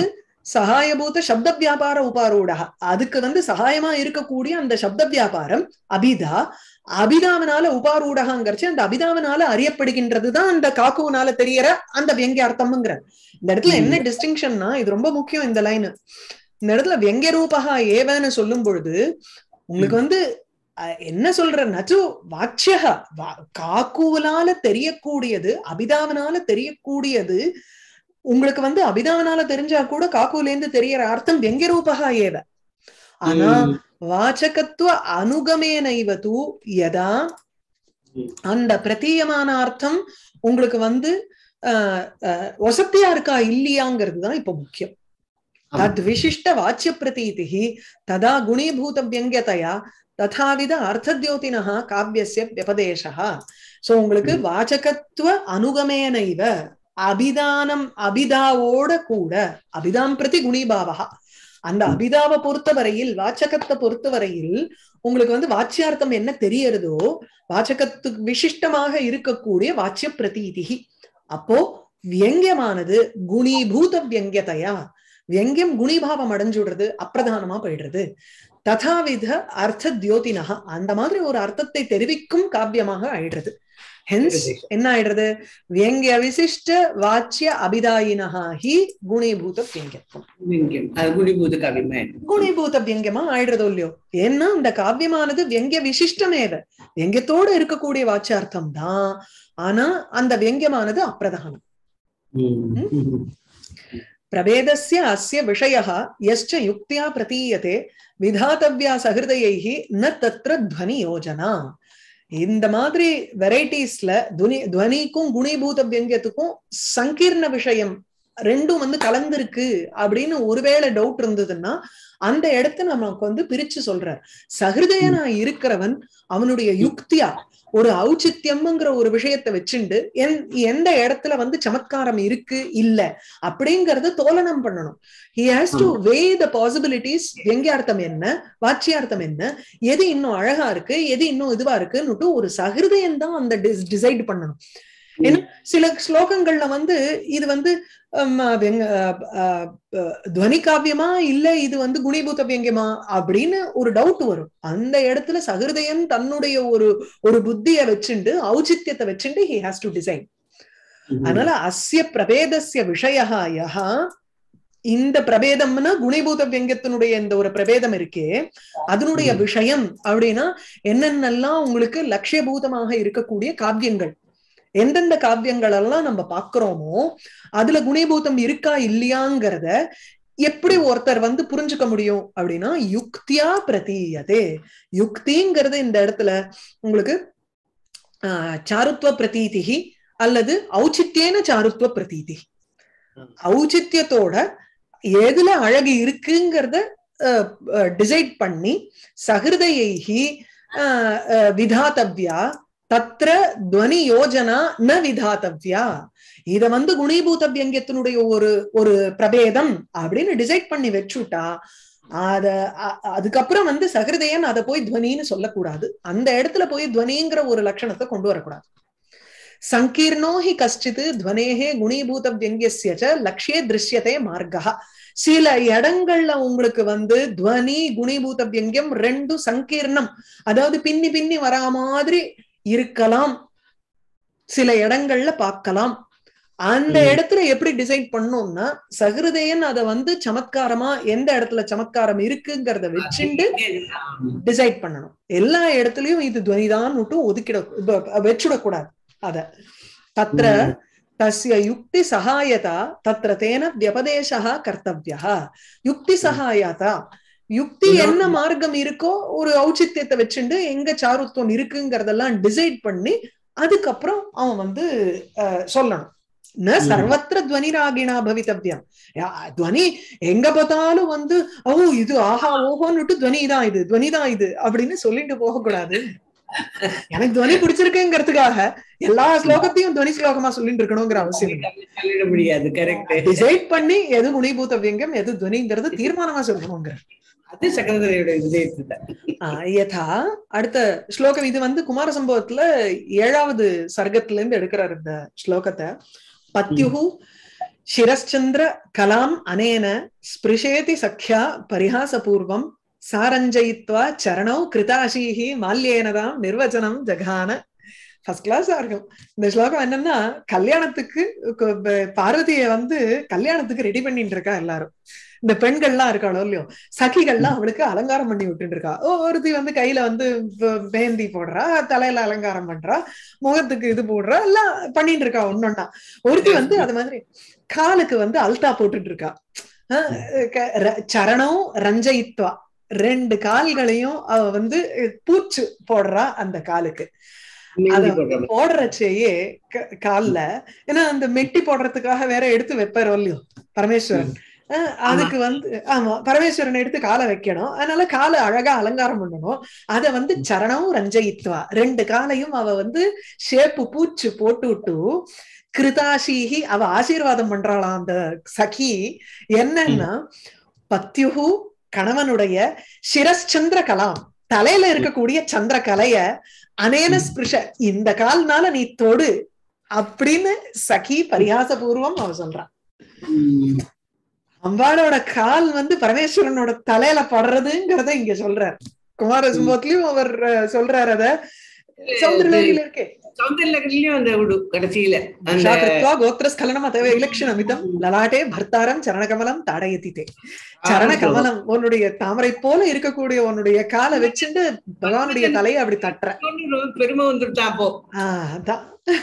சகாயபூத சப்த வியாபார உபாரூடா அதுக்கு வந்து சகாயமா இருக்கக்கூடிய அந்த சப்த வியாபாரம் அபிதா அபிதாவனால உபாரூடகாங்கிறச்சு அந்த அபிதாவனால அறியப்படுகின்றதுதான் அந்த காக்குவனால தெரியற அந்த வியங்கிய அர்த்தம்ங்கிற இந்த இடத்துல என்ன டிஸ்டிங்ஷன்னா இது ரொம்ப முக்கியம் இந்த லைன் இந்த இடத்துல வியங்கிய ரூபகா ஏவன்னு சொல்லும் பொழுது உங்களுக்கு வந்து அஹ், என்ன சொல்ற நச்சு வாட்சியக காக்குவலால தெரியக்கூடியது அபிதாவனால தெரியக்கூடியது உங்களுக்கு வந்து அபிதாவனால தெரிஞ்சா கூட காக்குல இருந்து தெரியற அர்த்தம் வியங்கிய ரூபகா ஏவ ஆனா ம். வாச்சகத்துவ அனுகமேனைவ தூ யதா ம். அந்த பிரதீயமான அர்த்தம் உங்களுக்கு வந்து அஹ், அஹ், வசத்தியா இருக்கா இல்லையாங்கிறது தான் இப்ப முக்கியம் ஆமா. தத் விசிஷ்ட வாச்சிய பிரதீதிஹி ததா குணீபூத வியங்கியதையா ததாவித அர்த்தத்யோதினः காவியஸ்ய வியபதேசः சோ உங்களுக்கு ம். வாச்சகத்துவ அனுகமேனைவ அபிதானம் அபிதாவோட கூட அபிதாம் பிரதி குணீபாவா அந்த ம். அபிதாவை பொறுத்தவரையில் வாச்சகத்தை பொறுத்தவரையில் உங்களுக்கு வந்து வாச்சியார்த்தம் என்ன தெரியறதோ வாச்சகத்துக்கு விசிஷ்டமாக இருக்கக்கூடிய வாச்சிய பிரதீதிகி அப்போ வியங்கியமானது குணீபூத வியங்கியதையா வியங்கியம் குணிபாவம் அடைஞ்சுடுறது அப்பிரதானமா போயிடுறது ததாவித அர்த்த தியோதினக அந்த மாதிரி ஒரு அர்த்தத்தை தெரிவிக்கும் காவியமாக ஆயிடுறது ஹென்ஸ் என்ன ஆயிடுறது வியங்கிய விசிஷ்ட வாச்சிய அபிதாயினஹா ஹி குணீபூத வியங்கியத்துவம் வியங்கியம். அது குடிபூத கவிமை குணீபூத வியங்கியமா ஆயிடுறதோ இல்லையோ ஏன்னா இந்த காவியமானது வியங்கிய விசிஷ்டமேவ வியங்கியத்தோட இருக்கக்கூடிய வாச்சியார்த்தம் தான் ஆனா அந்த வியங்கியமானது அப்பிரதானம் பிரபேதஸ்ய அஸ்ய விஷயः यश्च युक्त्या प्रतीयते விதாத்தவ்யா சகிருதையைஹி ந தத்ர துவனி யோஜனா இந்த மாதிரி வெரைட்டிஸ்ல துனி துவனிக்கும் குணிபூத வியங்கியத்துக்கும் சங்கீர்ண விஷயம் ரெண்டும் வந்து கலந்திருக்கு அப்படின்னு ஒருவேளை டவுட் இருந்ததுன்னா அந்த இடத்த நமக்கு வந்து பிரிச்சு சொல்ற சகிருதயனா இருக்கிறவன் அவனுடைய யுக்தியா ஒரு ஔச்சித்யம்ங்கிற ஒரு விஷயத்தை வச்சுண்டு எந் எந்த இடத்துல வந்து சமத்காரம் இருக்கு இல்ல அப்படிங்கறத தோலனம் பண்ணணும் he has to weigh the possibilities வியங்கியார்த்தம் என்ன வாச்சியார்த்தம் என்ன எது இன்னும் அழகா இருக்கு எது இன்னும் இதுவா இருக்குன்னுட்டு ஒரு சகிருதயம் தான் அந்த டிசைட் பண்ணணும் ஏன்னா சில ஸ்லோகங்கள்ல வந்து இது வந்து ஹம், வெங்க- அஹ், அஹ், அஹ், துவனி காவியமா இல்ல இது வந்து குணிபூத வியங்கியமா அப்படின்னு ஒரு டவுட் வரும் அந்த இடத்துல சகிருதயன் தன்னுடைய ஒரு ஒரு புத்திய வச்சுண்டு ஔச்சித்யத்தை வச்சுண்டு ஹி ஹாஸ் டு டிசைன் அதனால அஸ்ய பிரபேதஸ்ய விஷயா யஹா இந்த பிரபேதம்னா குணிபூத வியங்கத்தினுடைய இந்த ஒரு பிரபேதம் இருக்கே அதனுடைய ம். விஷயம் அப்படின்னா என்னென்னலாம் உங்களுக்கு லட்சியபூதமாக இருக்கக்கூடிய காவியங்கள் எந்தெந்த காவியங்கள் எல்லாம் நம்ம பாக்குறோமோ அதுல குணிபூதம் இருக்கா இல்லையாங்கிறத எப்படி ஒருத்தர் வந்து புரிஞ்சுக்க முடியும் அப்படின்னா யுக்தியா பிரதீயதே யுக்திங்கிறது இந்த இடத்துல உங்களுக்கு ஆஹ் சாருத்வ பிரதீதிகி அல்லது ஔச்சித்யேன சாருத்வ பிரதீதி ஔச்சித்யத்தோட எதுல அழகு இருக்குங்கிறத டிசைட் பண்ணி சகிருதையைஹி ஆஹ், ஆஹ், விதாத்தவ்யா தத்ர துவனி யோஜனா ந விதாத்தவ்யா இத வந்து குணீபூத வியங்கியத்தினுடைய ஒரு ஒரு பிரபேதம் அப்படின்னு டிசைட் பண்ணி வச்சுட்டா அத அ- அதுக்கப்புறம் வந்து சகிருதயன் அதை போய் துவனின்னு சொல்லக்கூடாது அந்த இடத்துல போய் துவனிங்கிற ஒரு லட்சணத்தை கொண்டு வரக்கூடாது சங்கீர்ணோ ஹி கஷ்டித் துவனேகே குணீபூத வியங்கியஸ்ய ச லக்ஷ்யே திருஷ்யதே மார்கா சில இடங்கள்ல உங்களுக்கு வந்து துவனி குணீபூத வியங்கியம் ரெண்டும் சங்கீர்ணம் அதாவது பின்னி பின்னி வரா மாதிரி இருக்கலாம் சில இடங்கள்ல பார்க்கலாம் அந்த ம். இடத்துல எப்படி டிசைட் பண்ணோம்னா சகிருதயன் அதை வந்து சமத்காரமா எந்த இடத்துல சமத்காரம் இருக்குங்கிறத வச்சுண்டு டிசைட் பண்ணணும் எல்லா இடத்துலயும் இது துவனிதான் விட்டு ஒதுக்கிட ப- வச்சுடக்கூடாது அத தத்ர தஸ்ய யுக்தி சகாயதா தத்ர தேன வியபதேசா கர்த்தவியா யுக்தி சகாயதா யுக்தி இன்னொரு- என்ன மார்க்கம் இருக்கோ ஒரு ஔச்சித்யத்தை வச்சுண்டு எங்க சாருத்துவம் இருக்குங்கிறதெல்லாம் டிசைட் பண்ணி அதுக்கப்புறம் அவன் வந்து அஹ், சொல்லணும் ந ம். சர்வத்திர துவனிராகிணா பவித்தவ்யம் யா, துவனி எங்க பார்த்தாலும் வந்து ஓ இது ஆஹா ஓஹோன்னுட்டு துவனி தான் இது துவனி தான் இது அப்படின்னு சொல்லிட்டு போக கூடாது எனக்கு துவனி பிடிச்சிருக்குங்கிறதுக்காக எல்லா ஸ்லோகத்தையும் துவனி ஸ்லோகமா சொல்லிட்டு இருக்கணுங்கிற அவசியம் இல்லை சொல்லிட முடியாது கரெக்ட் டிசைட் பண்ணி எது குணிபூத வியங்கம் எது துவனிங்கிறது தீர்மானமா சொல்லணுங்கிற அது சக்கரவர்த்தியோட விஜயத்துல ஆஹ் யதா அடுத்த ஸ்லோகம் இது வந்து குமார சம்பவத்துல ஏழாவது சர்க்கத்துல இருந்து எடுக்கிறார் இந்த ஸ்லோகத்தை பத்யுஹு शिरश्चन्द्र कलाम् अनेन स्पृशेति सख्या परिहासपूर्वं सारञ्जयित्वा चरणौ कृताशीः माल्येन தாம் நிர்வச்சனம் ஜகான ஃபர்ஸ்ட் கிளாஸா இருக்கும் இந்த ஸ்லோகம் என்னன்னா கல்யாணத்துக்கு கு- ப- பார்வதிய வந்து கல்யாணத்துக்கு ரெடி பண்ணிட்டு இருக்கா எல்லாரும் இந்த பெண்கள்லாம் இருக்காளோ இல்லையோ சகிகள்லாம் அவளுக்கு அலங்காரம் பண்ணி விட்டுட்டு இருக்கா ஓ, ஒருத்தி வந்து கையில வந்து ப- பேந்தி போடுறா தலையில அலங்காரம் பண்றா முகத்துக்கு இது போடுறா எல்லாம் பண்ணிட்டு இருக்கா ஒன்னொன்னா ஒருத்தி வந்து அது மாதிரி காலுக்கு வந்து அல்தா போட்டுட்டு இருக்கா அஹ் க- ர- சரணம் ரஞ்சயித்வா ரெண்டு கால்களையும் அவ வந்து பூச்சு போடுறா அந்த காலுக்கு மெஹந்தி அத போடுற மாதிரி. போடுறச்சேயே க- கால்ல ஏன்னா அந்த மெட்டி போடுறதுக்காக வேற எடுத்து வைப்பாரு இல்லையோ பரமேஸ்வரன் அஹ் அதுக்கு வந்து ஆமா பரமேஸ்வரன் எடுத்து காலை வைக்கணும் அதனால காலை அழகா அலங்காரம் பண்ணணும் அத வந்து சரணம் ரஞ்சயித்வா ரெண்டு காலையும் அவ வந்து ஷேப்பு பூச்சு போட்டு விட்டு கிருதாசீகி அவ ஆசீர்வாதம் பண்றாளாம் அந்த சகி என்னன்னா பத்யுகு கணவனுடைய சிரஸ்சந்திர கலாம் தலையில இருக்கக்கூடிய சந்திர கலைய அனேன ஸ்பிருஷ இந்த கால்னால நீ தொடு அப்படின்னு சகி பரிகாசபூர்வம் அவ சொல்றான் ம். அம்பாளோட கால் வந்து பரமேஸ்வரனோட தலையில படுறதுங்கிறத இங்க சொல்றார் குமார சும்போத்லயும் அவர் அஹ், சொல்றாரு அத சௌந்தரலகரியில இருக்கே சௌந்தர்யலகரிலயும் அந்த விடு கடைசியில அந்த ஷாகிருத்வா கோத்திரஸ்கலனம் அதவ இலக்ஷணமிதம் லலாட்டே பர்த்தாரம் சரணகமலம் தாடயத்திதே சரணகமலம் உன்னுடைய தாமரை போல இருக்கக்கூடிய உன்னுடைய காலை வச்சுட்டு பகவானுடைய தலையை அப்படி தட்டுற ரொம்ப பெருமை வந்துட்டா அப்போ ஆஹ் அதான்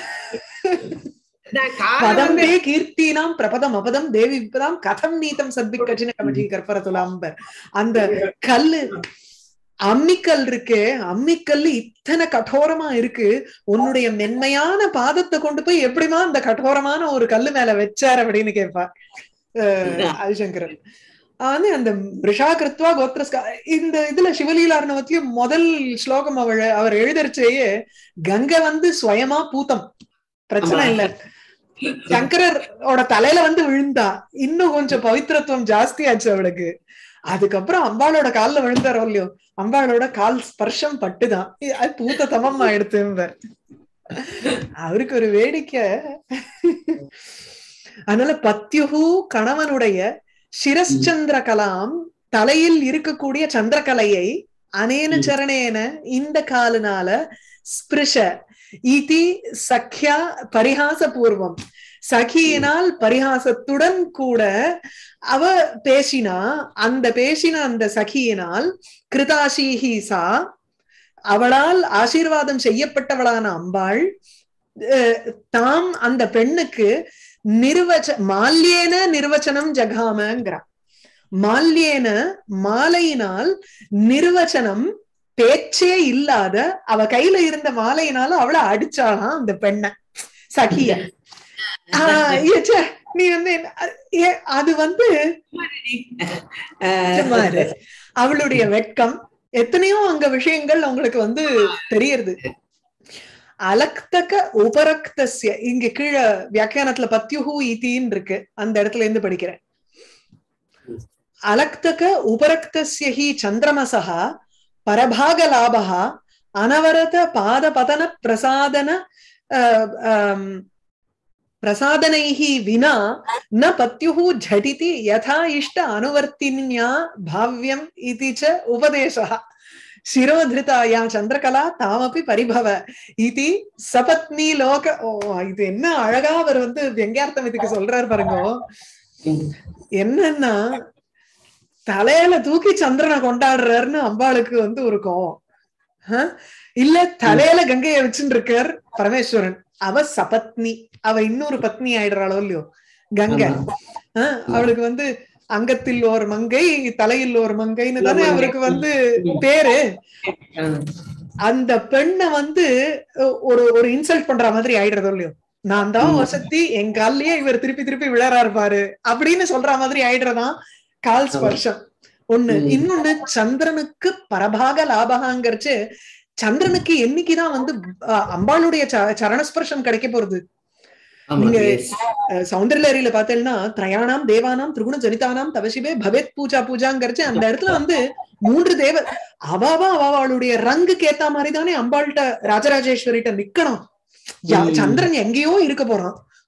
அதான் காலை பதம் வந்து தே கீர்த்தினாம் பிரபதம் அபதம் தேவி விபதாம் கதம் நீதம் சத்வி கட்சின கமஜி கற்பரத்துலாம்பர் அந்த கல்லு அம்மிக்கல் இருக்கே அம்மிக்கல் இத்தனை கடோரமா இருக்கு உன்னுடைய மென்மையான பாதத்தை கொண்டு போய் எப்படிமா அந்த கடோரமான ஒரு கல்லு மேல வச்சார் அப்படின்னு கேட்பார் அஹ் ஆதிசங்கரன் வந்து அந்த ரிஷாகிருத்வா கோத்ரஸ்கா இந்த இதுல சிவலீலார்ணவத்தியும் முதல் ஸ்லோகம் அவள் அவர் எழுதரிச்சேயே கங்கை வந்து ஸ்வயமா பூத்தம் பிரச்சனை ஆமா. இல்ல சங்கரரோட தலையில வந்து விழுந்தா இன்னும் கொஞ்சம் பவித்திரத்துவம் ஜாஸ்தி ஆச்சு அவளுக்கு அதுக்கப்புறம் அம்பாளோட கால்ல விழுந்தாரோ இல்லையோ அம்பாளோட கால் ஸ்பர்ஷம் பட்டுதான் இ- அது பூத்த தமம் ஆயிடுத்து அவருக்கு ஒரு வேடிக்கை அதனால பத்யுகு கணவனுடைய சிரஸ்சந்திர கலாம் தலையில் இருக்கக்கூடிய சந்திரகலையை அனேன சரணேன இந்த காலினால ஸ்பிருஷ இதி சக்யா பரிகாச பூர்வம் சகியினால் பரிகாசத்துடன் கூட அவ பேசினா அந்த பேசின அந்த சகியினால் கிருதாசீஹி சா அவளால் ஆசீர்வாதம் செய்யப்பட்டவளான அம்பாள் அஹ், தாம் அந்த பெண்ணுக்கு நிர்வச்ச மால்யேன நிர்வச்சனம் ஜகாமங்கிறா மால்யேன மாலையினால் நிர்வச்சனம் பேச்சே இல்லாத அவ கையில இருந்த மாலையினால அவளை அடிச்சாளாம் அந்த பெண்ணை சகிய ஆஹ் ஏ, ச்சே, நீ வந்து என்ன- ஏ, அது வந்து அஹ், சும்மா இரு. அவளுடைய வெட்கம் எத்தனையோ அங்க விஷயங்கள் உங்களுக்கு வந்து தெரியறது அலக்தக உபரக்தஸ்ய இங்க கீழே வியாக்கியானத்துல பத்யுஹு இதின்னு இருக்கு அந்த இடத்துல இருந்து படிக்கிறேன் அலக்தக உபரக்தஸ்ய ஹி சந்திரமசः பரபாக லாபः அனவரத பாத பதன பிரசாதன அஹ், ஆம், பிரசாதனைः வினா न पत्युः झटिति यथा इष्ट अनुवर्तिन्या भाव्यम् इति च उपदेशः शिरोधृता या चन्द्रकला तामपि परिभव इति சபத்னி லோக ஓ இது என்ன அழகா அவர் வந்து வெங்கார்த்தம் இதுக்கு சொல்றாரு பாருங்க என்னன்னா தலையில தூக்கி சந்திரனை கொண்டாடுறாருன்னு அம்பாளுக்கு வந்து ஒரு கோவம் ஆஹ்? இல்ல தலையில கங்கைய வச்சுட்டு இருக்கார் பரமேஸ்வரன் அவ சபத்னி அவ இன்னொரு பத்னி ஆயிடுறாளோ இல்லையோ கங்கை ஆமா. ஆஹ் அவளுக்கு வந்து அங்கத்தில் ஒரு மங்கை தலையில் ஒரு மங்கைன்னு தானே அவருக்கு வந்து பேரு அஹ், அந்த பெண்ணை வந்து ஒ- ஒரு ஒரு இன்சல்ட் பண்ற மாதிரி ஆயிடுறதோ இல்லையோ நான் தான் ம். வசதி என் கால்லயே இவர் திருப்பி திருப்பி விழறாரு பாரு அப்படின்னு சொல்ற மாதிரி ஆயிடுறதான் கால் ஸ்பர்ஷம் ஒண்ணு ம். இன்னொன்னு சந்திரனுக்கு பரபாக லாபகாங்கிறச்சு சந்திரனுக்கு என்னைக்குதான் வந்து அஹ், அம்பாளுடைய ச- சரணஸ்பர்ஷம் கிடைக்க போறது ஆமா, நீங்க yes. அஹ் சௌந்தர்யலரியில பார்த்தேன்னா திரயாணாம் தேவானாம் திரிகுண ஜனிதானாம் தவசிவே பவேத் பூஜா பூஜாங்கிறச்சு அந்த இடத்துல வந்து மூன்று தேவ அவாவா அவாவாளுடைய ரங்குக்கு ஏத்த மாதிரி தானே அம்பாள்கிட்ட ராஜராஜேஸ்வரிட்ட நிக்கணும் யா- ம். சந்திரன் எங்கேயோ இருக்க போறான்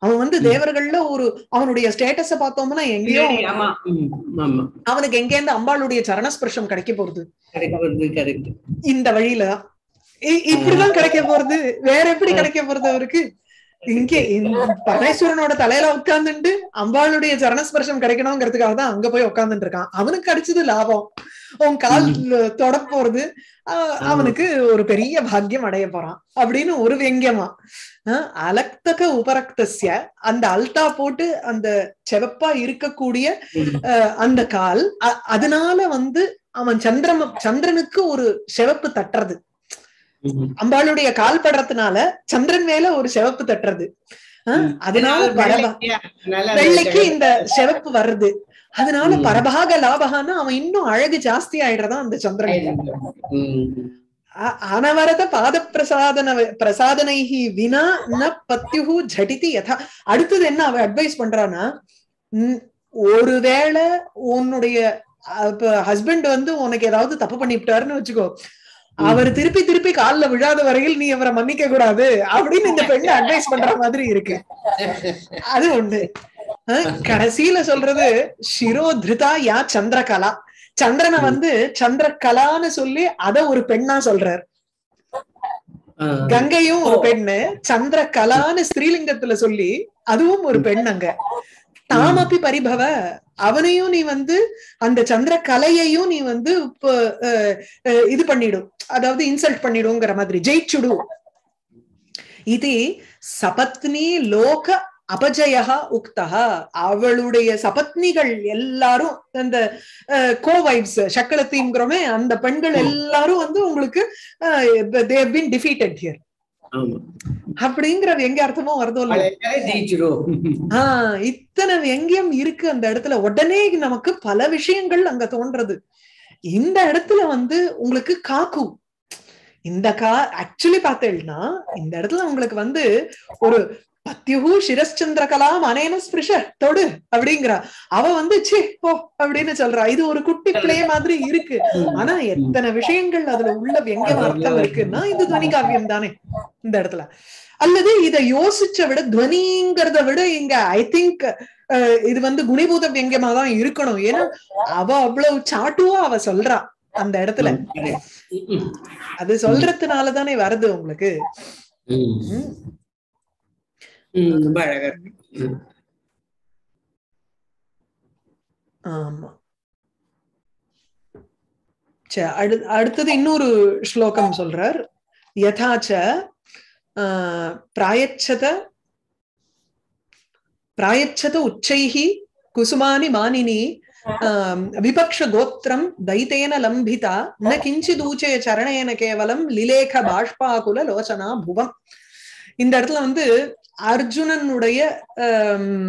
அவன் வந்து தேவர்கள்ல ஒரு அவனுடைய ஸ்டேட்டஸ பார்த்தோம்னா எங்கேயோ ஆமா ம், ஆமா அவனுக்கு எங்கேருந்து அம்பாளுடைய சரணஸ்பர்ஷம் கிடைக்க போறது கரெக்ட் வருது கரெக்ட் இந்த வழியில தான். இ- இப்படிதான் கிடைக்க போறது வேற எப்படி கிடைக்க போறது அவருக்கு இங்கே இந்த பரமேஸ்வரனோட தலையில உட்கார்ந்துட்டு அம்பாளுடைய சரணஸ்பர்ஷம் கிடைக்கணுங்கிறதுக்காக தான் அங்க போய் உட்கார்ந்துட்டு இருக்கான் அவனுக்கு கிடைச்சது லாபம் உன் கால் தொட போறது அஹ், அவனுக்கு ஒரு பெரிய பாக்கியம் அடைய போறான் அப்படின்னு ஒரு வெங்கியமா அஹ், அலக்தக உபரக்தஸ்ய அந்த அல்தா போட்டு அந்த செவப்பா இருக்கக்கூடிய அஹ், அந்த கால் அ- அதனால வந்து அவன் சந்திரம சந்திரனுக்கு ஒரு செவப்பு தட்டுறது அம்பாளுடைய கால் படுறதுனால சந்திரன் மேல ஒரு செவப்பு தட்டுறது அஹ், அதனால பரபா வெள்ளைக்கு இந்த செவப்பு வருது அதனால ம். பரபாக லாபகான்னு அவன் இன்னும் அழகு ஜாஸ்தி ஆயிடுறதான் அந்த சந்திரன் அ- அனவரத பாத பிரசாதன பிரசாதனைஹி வினா ந பத்யுஹு ஜடிதி யதா அடுத்தது என்ன அவ அட்வைஸ் பண்றான்னா ம், ஒருவேளை உன்னுடைய ஹஸ்பண்ட் வந்து உனக்கு ஏதாவது தப்பு பண்ணிவிட்டாருன்னு வச்சுக்கோ அவர் திருப்பி திருப்பி கால்ல விழாத வரையில் நீ அவரை மன்னிக்க கூடாது அப்படின்னு இந்த பெண்ணு அட்வைஸ் பண்ற மாதிரி இருக்கு அது ஒண்ணு அஹ், கடைசியில சொல்றது ஷிரோ திருதா யா சந்திரகலா சந்திரனை வந்து சந்திரகலான்னு சொல்லி அத ஒரு பெண்ணா சொல்றார் கங்கையும் ஒரு பெண்ணு சந்திரகலான்னு ஸ்ரீலிங்கத்துல சொல்லி அதுவும் ஒரு பெண் அங்க தாமப்பி பரிபவ அவனையும் நீ வந்து அந்த சந்திர கலையையும் நீ வந்து இப்ப அஹ், அஹ், இது பண்ணிடும் அதாவது இன்சல்ட் பண்ணிடுங்கிற மாதிரி ஜெயிச்சுடு இது சபத்னி லோக அபஜயா உக்தா அவளுடைய சபத்னிகள் எல்லாரும் அந்த கோவைப்ஸ் சக்கலத்திங்கிறோமே அந்த பெண்கள் எல்லாரும் வந்து உங்களுக்கு தேவ் பின் டிஃபீட்டட் ஹியர் ஆமா அப்படிங்கிற எங்க அர்த்தமும் வருதோ இல்ல பழைய ஜெயிச்சிரும் ஆஹ் இத்தனை வெங்கியம் இருக்கு அந்த இடத்துல உடனே நமக்கு பல விஷயங்கள் அங்க தோன்றது இந்த இடத்துல வந்து உங்களுக்கு காக்கு இந்த கா ஆக்சுவலி பார்த்தேன்னா இந்த இடத்துல உங்களுக்கு வந்து ஒரு பத்யுஹு சிரஸ்சந்திரகலாம் அனேன ஸ்பிருஷ தொடு அப்படிங்கிறா அவ வந்து சி ஓ அப்படின்னு சொல்றா இது ஒரு குட்டி பிளே மாதிரி இருக்கு ஆனா எத்தனை விஷயங்கள் அதுல உள்ள வெங்கியம் அர்த்தம் இருக்குன்னா இது துவனி காவியம் தானே இந்த இடத்துல அல்லது இத யோசிச்ச விட துவனிங்கிறத விட இங்க ஐ திங்க் இது வந்து குணிபூத வியங்கியமா தான் இருக்கணும் ஏன்னா அவ அவ்வளவு சாட்டுவா அவ சொல்றா அந்த இடத்துல அது சொல்றதுனால தானே வருது உங்களுக்கு ம். ம். ம், ரொம்ப அழகா இருக்கு ம். ஆமா சரி, அடு- அடுத்தது இன்னொரு ஸ்லோகம் சொல்றார் யதாச்ச ஆஹ், பிராயச்சத பிராயச்சத உச்சைஹி குசுமானி மானினி ஆம், விபக்ஷ கோத்திரம் தைத்தேன லம்பிதா ந கிஞ்சிதூச்சே சரணேன கேவலம் லிலேக பாஷ்பாகுல லோச்சனா புவம் இந்த இடத்துல வந்து அர்ஜுனனுடைய ஆம்,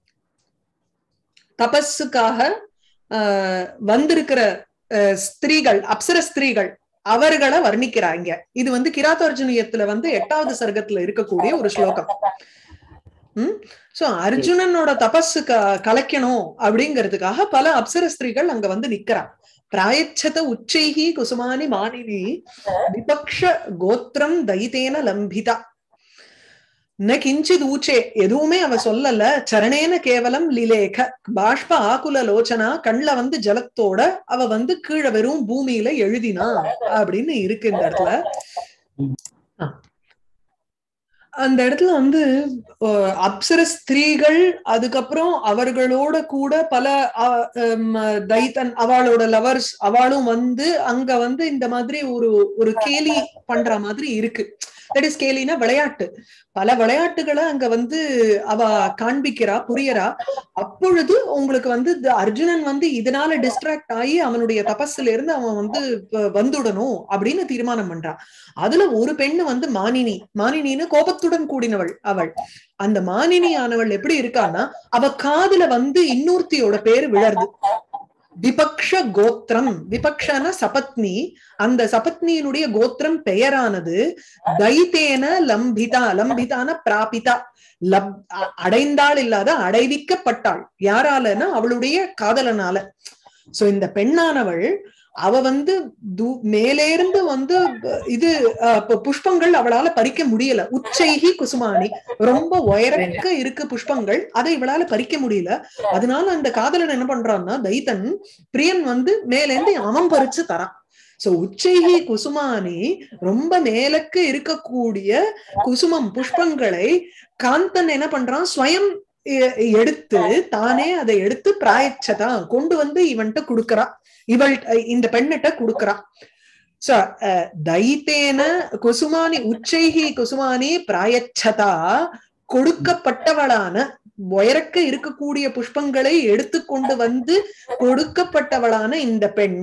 தபஸுக்காக ஆஹ், வந்திருக்கிற ஆஹ், ஸ்திரீகள் அப்சர ஸ்திரீகள் அவர்களை வர்ணிக்கிறாங்க இது வந்து கிராத்தார்ஜுனியத்துல வந்து எட்டாவது சர்க்கத்துல இருக்கக்கூடிய ஒரு ஸ்லோகம் உம் சோ அர்ஜுனனோட தபஸு க கலைக்கணும் அப்படிங்கிறதுக்காக பல அப்சர ஸ்திரீகள் அங்க வந்து நிக்கிறா பிராயச்சத உச்சைஹி குசுமானி மானினி விபக்ஷ கோத்திரம் தைத்தேன லம்பிதா ந கிஞ்சித் ஊச்சே எதுவுமே அவ சொல்லல சரணேன கேவலம் லிலேக பாஷ்ப ஆகுல லோச்சனா கண்ல வந்து ஜலத்தோட அவ வந்து கீழே வெறும் பூமியில எழுதினா அப்படின்னு இருக்கு இந்த இடத்துல ஆ. அந்த இடத்துல வந்து அஹ், அப்சர ஸ்திரீகள் அதுக்கப்புறம் அவர்களோட கூட பல அஹ், ஹம், தைத்தன் அவளோட லவர்ஸ் அவளும் வந்து அங்க வந்து இந்த மாதிரி ஒரு ஒரு கேலி பண்ற மாதிரி இருக்கு தட் இஸ் கேலினா விளையாட்டு பல விளையாட்டுகளை அங்க வந்து அவ காண்பிக்கிறா புரியறா அப்பொழுது உங்களுக்கு வந்து இந்த அர்ஜுனன் வந்து இதனால டிஸ்ட்ராக்ட் ஆகி அவனுடைய தபஸ்ல இருந்து அவன் வந்து வ- வந்துடணும் அப்படின்னு தீர்மானம் பண்றான் அதுல ஒரு பெண்ணு வந்து மானினி மானினின்னு கோபத்துடன் கூடினவள் அவள் அந்த மானினி ஆனவள் எப்படி இருக்கான்னா அவ காதுல வந்து இன்னொருத்தியோட பேரு விழருது விபக்ஷ கோத்திரம் விபக்ஷன சபத்னி அந்த சபத்னியினுடைய கோத்திரம் பெயரானது தைத்தேன லம்பிதா லம்பிதான பிராபிதா லப் அ- அடைந்தாள் இல்லாத அடைவிக்கப்பட்டாள் யாராலன்னா அவளுடைய காதலனால சோ இந்த பெண்ணானவள் அவ வந்து து- மேலேருந்து வந்து ப- இது அஹ், பு- புஷ்பங்கள் அவளால பறிக்க முடியல உச்சைகி குசுமானி ரொம்ப உயரக்க இருக்கு புஷ்பங்கள் அதை இவளால பறிக்க முடியல அதனால அந்த காதலன் என்ன பண்றான்னா தைத்தன் பிரியன் வந்து மேலேந்து அவன் பறிச்சு தரான் சோ உச்சைகி குசுமானி ரொம்ப மேலக்கு இருக்கக்கூடிய குசுமம் புஷ்பங்களை காந்தன் என்ன பண்றான் ஸ்வயம் எ- எடுத்து தானே அதை எடுத்து பிராயச்சதா கொண்டு வந்து இவன்ட்ட குடுக்கறா இவள் இந்த பெண்ணிட்ட குடுக்கறா சோ அஹ், தைத்தேன குசுமானி உச்சைகி குசுமானி பிராயச்சதா கொடுக்கப்பட்டவளான உயரக்க இருக்கக்கூடிய புஷ்பங்களை எடுத்து கொண்டு வந்து கொடுக்கப்பட்டவளான இந்த பெண்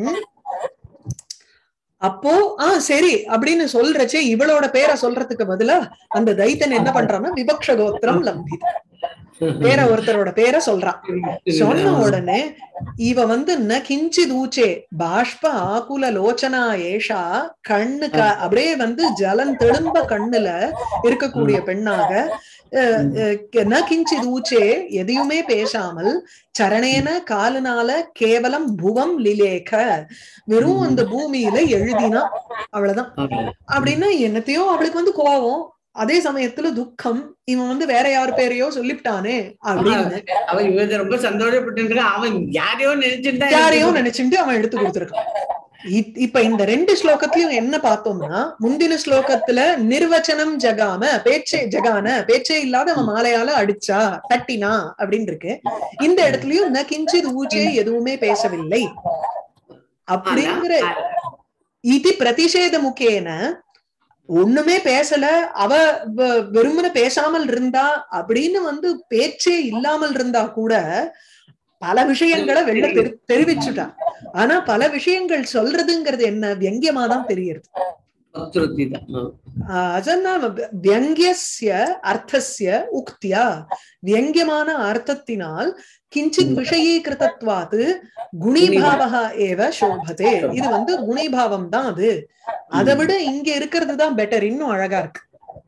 அப்போ ஆ சரி அப்படின்னு சொல்றச்சே இவளோட பேரை சொல்றதுக்கு பதிலா அந்த தைத்தன் என்ன பண்றான்னா விபக்ஷ கோத்திரம் லம்பித பேர ஒருத்தரோட பேரை சொல்றான் சொன்ன உடனே இவ வந்து ந கிஞ்சித் ஊச்சே பாஷ்ப ஆகுல லோச்சனா ஏஷா கண்ணு க- அப்படியே வந்து ஜலம் தெளும்ப கண்ணுல இருக்கக்கூடிய பெண்ணாக அஹ், அஹ், ந கிஞ்சித் ஊச்சே எதையுமே பேசாமல் சரணேன காலுனால கேவலம் புவம் லிலேக வெறும் அந்த பூமியில எழுதினா அவ்வளவுதான் அப்படின்னா என்னத்தையோ அவளுக்கு வந்து கோவம் அதே சமயத்துல துக்கம் இவன் வந்து வேற யார் பேரையோ சொல்லிவிட்டானே அப்படின்னு அவன் இவன் ரொம்ப சந்தோஷப்பட்டு அவன் யாரையோ நினைச்சிருந்தா யாரையோ நினைச்சுட்டு அவன் எடுத்து கொடுத்திருக்கான் இப்- இப்ப இந்த ரெண்டு ஸ்லோகத்திலயும் என்ன பார்த்தோம்னா முந்தின ஸ்லோகத்துல நிர்வச்சனம் ஜகாம பேச்சே ஜகான பேச்சே இல்லாத அவன் மாலையால அடிச்சா தட்டினா அப்படின்னு இருக்கு இந்த இடத்துலயும் ந கிஞ்சித் ஊச்சே எதுவுமே பேசவில்லை அப்படிங்கிற இது பிரதிஷேத முக்கேன ஒண்ணுமே பேசல அவ வ- வெறுமனே பேசாமல் இருந்தா அப்படின்னு வந்து பேச்சே இல்லாமல் இருந்தா கூட பல விஷயங்களை வெளில தெரி- தெரிவிச்சுட்டா ஆனா பல விஷயங்கள் சொல்றதுங்கிறது என்ன வியங்கியமா தான் தெரியுது பக்திருத்தி தான் ஆ. ஆஹ் அதன்னா வியங்கியஸ்ய அர்த்தஸ்ய உக்தியா வியங்கியமான அர்த்தத்தினால் கிஞ்சித் விஷயீகிருதத்வாத்து குணிபாவக ஏவ சோபதே இது வந்து குணிபாவம் தான் அது அதை விட இங்க இருக்கிறது தான் பெட்டர் இன்னும் அழகா இருக்கு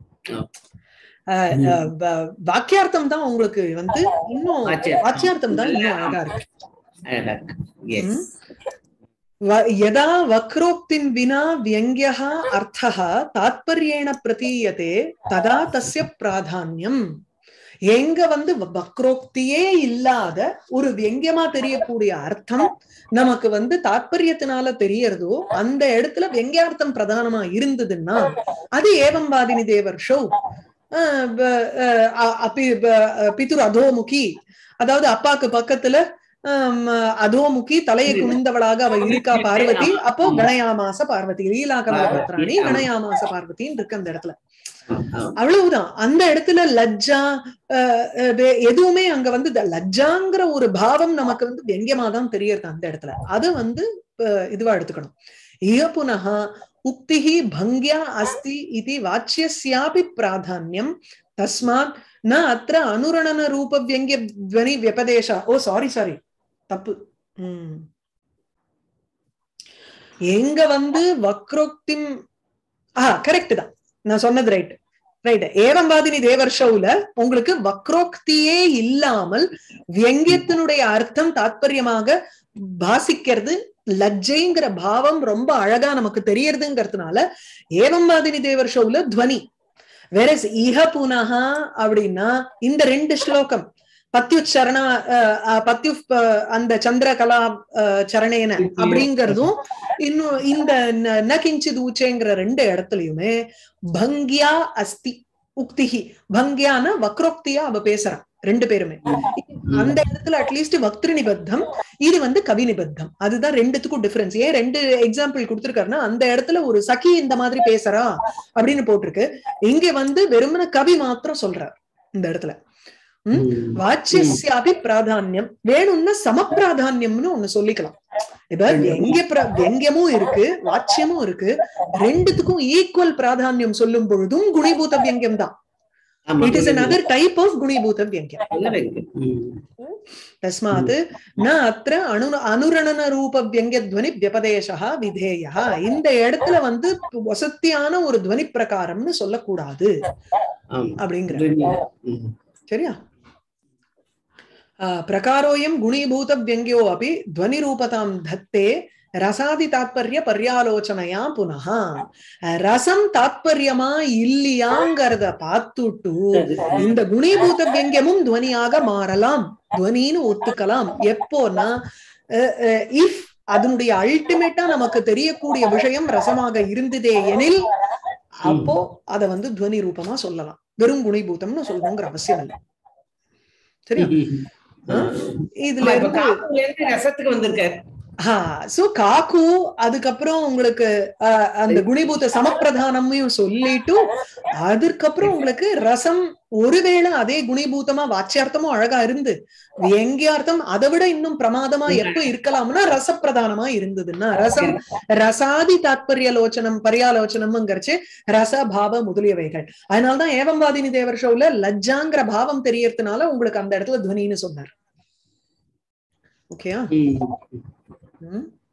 ஆஹ் ஆஹ் வ- வாக்கியார்த்தம் தான் உங்களுக்கு வந்து இன்னும் வாக்கியார்த்தம். வாக்கியார்த்தம் தான் இன்னும் அழகா இருக்கு அழகா இருக்கு. Yes. ம். व- यदा वक्रोक्तिं विना व्यङ्ग्यः अर्थः तात्पर्येण प्रतीयते तदा तस्य प्राधान्யம் எங்க வந்து வ- வக்ரோக்தியே இல்லாத ஒரு வியங்கியமா தெரியக்கூடிய அர்த்தம் நமக்கு வந்து தாத்பரியத்தினால தெரியறதோ அந்த இடத்துல வியங்கியார்த்தம் பிரதானமா இருந்ததுன்னா அது ஏவம் வாதினி தேவர் ஷோ பிதுர் அதோமுகி அதாவது அப்பாக்கு பக்கத்துல ஆம், அதோமுகி தலையை குனிந்தவளாக அவ இருக்கா பார்வதி அப்போ கணயாமாச பார்வதி லீலா கமலபத்ராணி கணயாமாச பார்வதின்னு இருக்கு அந்த இடத்துல ஆ. அவ்வளவுதான் அந்த இடத்துல லஜ்ஜா அஹ், அஹ், வே- எதுவுமே அங்க வந்து த- லஜ்ஜாங்கிற ஒரு பாவம் நமக்கு வந்து வெங்கியமா தான் தெரியறது அந்த இடத்துல அது வந்து அஹ், இதுவா எடுத்துக்கணும் இய புனः உக்திஹி பங்க்யா அஸ்தி இது வாச்சியஸ்யாபி பிராதான்யம் தஸ்மாத் ந அத்திர அனுரணன ரூப வியங்கிய துவனி வியபதேசா ஓ சாரி சாரி தப்பு உம் எங்க வந்து வக்ரோக்திம் ஆ கரெக்ட் தான் நான் சொன்னது ரைட் ரைட் ஏவம்பாதினி தேவர்ஷவுல உங்களுக்கு வக்ரோக்தியே இல்லாமல் வியங்கியத்தினுடைய அர்த்தம் தாத்பரியமாக பாசிக்கிறது லஜ்ஜைங்கிற பாவம் ரொம்ப அழகா நமக்கு தெரியறதுங்கிறதுனால ஏவம்பாதினி தேவர் ஷோல துவனி வேற இஹ புனஹா அப்படின்னா இந்த ரெண்டு ஸ்லோகம் பத்யுச்சரண அஹ், அஹ், பத்யு அஹ், அந்த சந்திரகலா அஹ், சரணேன அப்படிங்கறதும் இன்னும் இந்த ந- ந கிஞ்சித் ஊச்சேங்கிற ரெண்டு இடத்துலயுமே பங்கியா அஸ்தி உக்திஹி பங்கியான வக்ரோக்தியா அவ பேசுறான் ரெண்டு பேருமே அந்த இடத்துல அட்லீஸ்ட் வக்திரு நிபத்தம் இது வந்து கவி நிபத்தம் அதுதான் ரெண்டுத்துக்கும் டிஃபரன்ஸ் ஏன் ரெண்டு எக்ஸாம்பிள் கொடுத்திருக்காருன்னா அந்த இடத்துல ஒரு சகி இந்த மாதிரி பேசுறா அப்படின்னு போட்டிருக்கு இங்க வந்து வெறுமன கவி மாத்திரம் சொல்றார் இந்த இடத்துல ம்? வாச்சியஸ்யாபி பிராதான்யம் வேணும்னா சமப்பிராதான்யம்னு ஒண்ணு சொல்லிக்கலாம் இப்ப வெங்கிய பிர- வெங்கியமும் இருக்கு வாச்சியமும் இருக்கு ரெண்டுத்துக்கும் ஈக்குவல் பிராதான்யம் சொல்லும் பொழுதும் குணிபூத வியங்கியம் தான் ஆமா. It is another type of குணிபூத வியங்கியம் நல்லா இருக்கு. ம். तस्मात् न अत्र अणु அனுரணன ரூப வியங்கியத்வனி வியபதேசா விதேயா இந்த இடத்துல வந்து வசத்தியான ஒரு துவனி பிரகாரம்னு சொல்லக்கூடாது ஆமா. அப்படிங்கிற ம். சரியா ஆஹ், பிரகாரோயம் குணீபூத வியங்கியோ அப்படி துவனி ரூபதாம் தத்தே ரசாதி தாத்பரிய பர்யாலோசனையா புனः ரசம் தாத்பரியமா இல்லையாங்கிறத பார்த்துட்டு இந்த குணீபூத வியங்கியமும் துவனியாக மாறலாம் துவனின்னு ஒத்துக்கலாம் எப்போனா இஃப் அதனுடைய அல்டிமேட்டா நமக்கு தெரியக்கூடிய விஷயம் ரசமாக இருந்ததே எனில் அப்போ அத வந்து துவனி ரூபமா சொல்லலாம் வெறும் குணிபூதம்னு சொல்லணுங்கிற அவசியம் இல்லை சரியா இதுல இப்ப இருந்து காப்புல இருந்து ரசத்துக்கு வந்திருக்காரு சோ காக்கு அதுக்கப்புறம் உங்களுக்கு அஹ், அந்த குணிபூத சமப்பிரதானமையும் சொல்லிட்டு அதுக்கப்புறம் உங்களுக்கு ரசம் ஒருவேளை அதே குணிபூதமா வாச்சியார்த்தமும் அழகா இருந்து வியங்கியார்த்தம் அதை விட இன்னும் பிரமாதமா எப்ப இருக்கலாம்னா ரசப்பிரதானமா இருந்ததுன்னா ரசம் ரசாதி தாத்பரிய லோச்சனம் பரியாலோச்சனம்ங்கிறச்சு ரச பாவ முதலியவைகள் அதனாலதான் ஏவம்வாதினி தேவர் ஷோல லஜ்ஜாங்கிற பாவம் தெரியறதுனால உங்களுக்கு அந்த இடத்துல துவனின்னு சொன்னார் ஓகேயா ம். ம்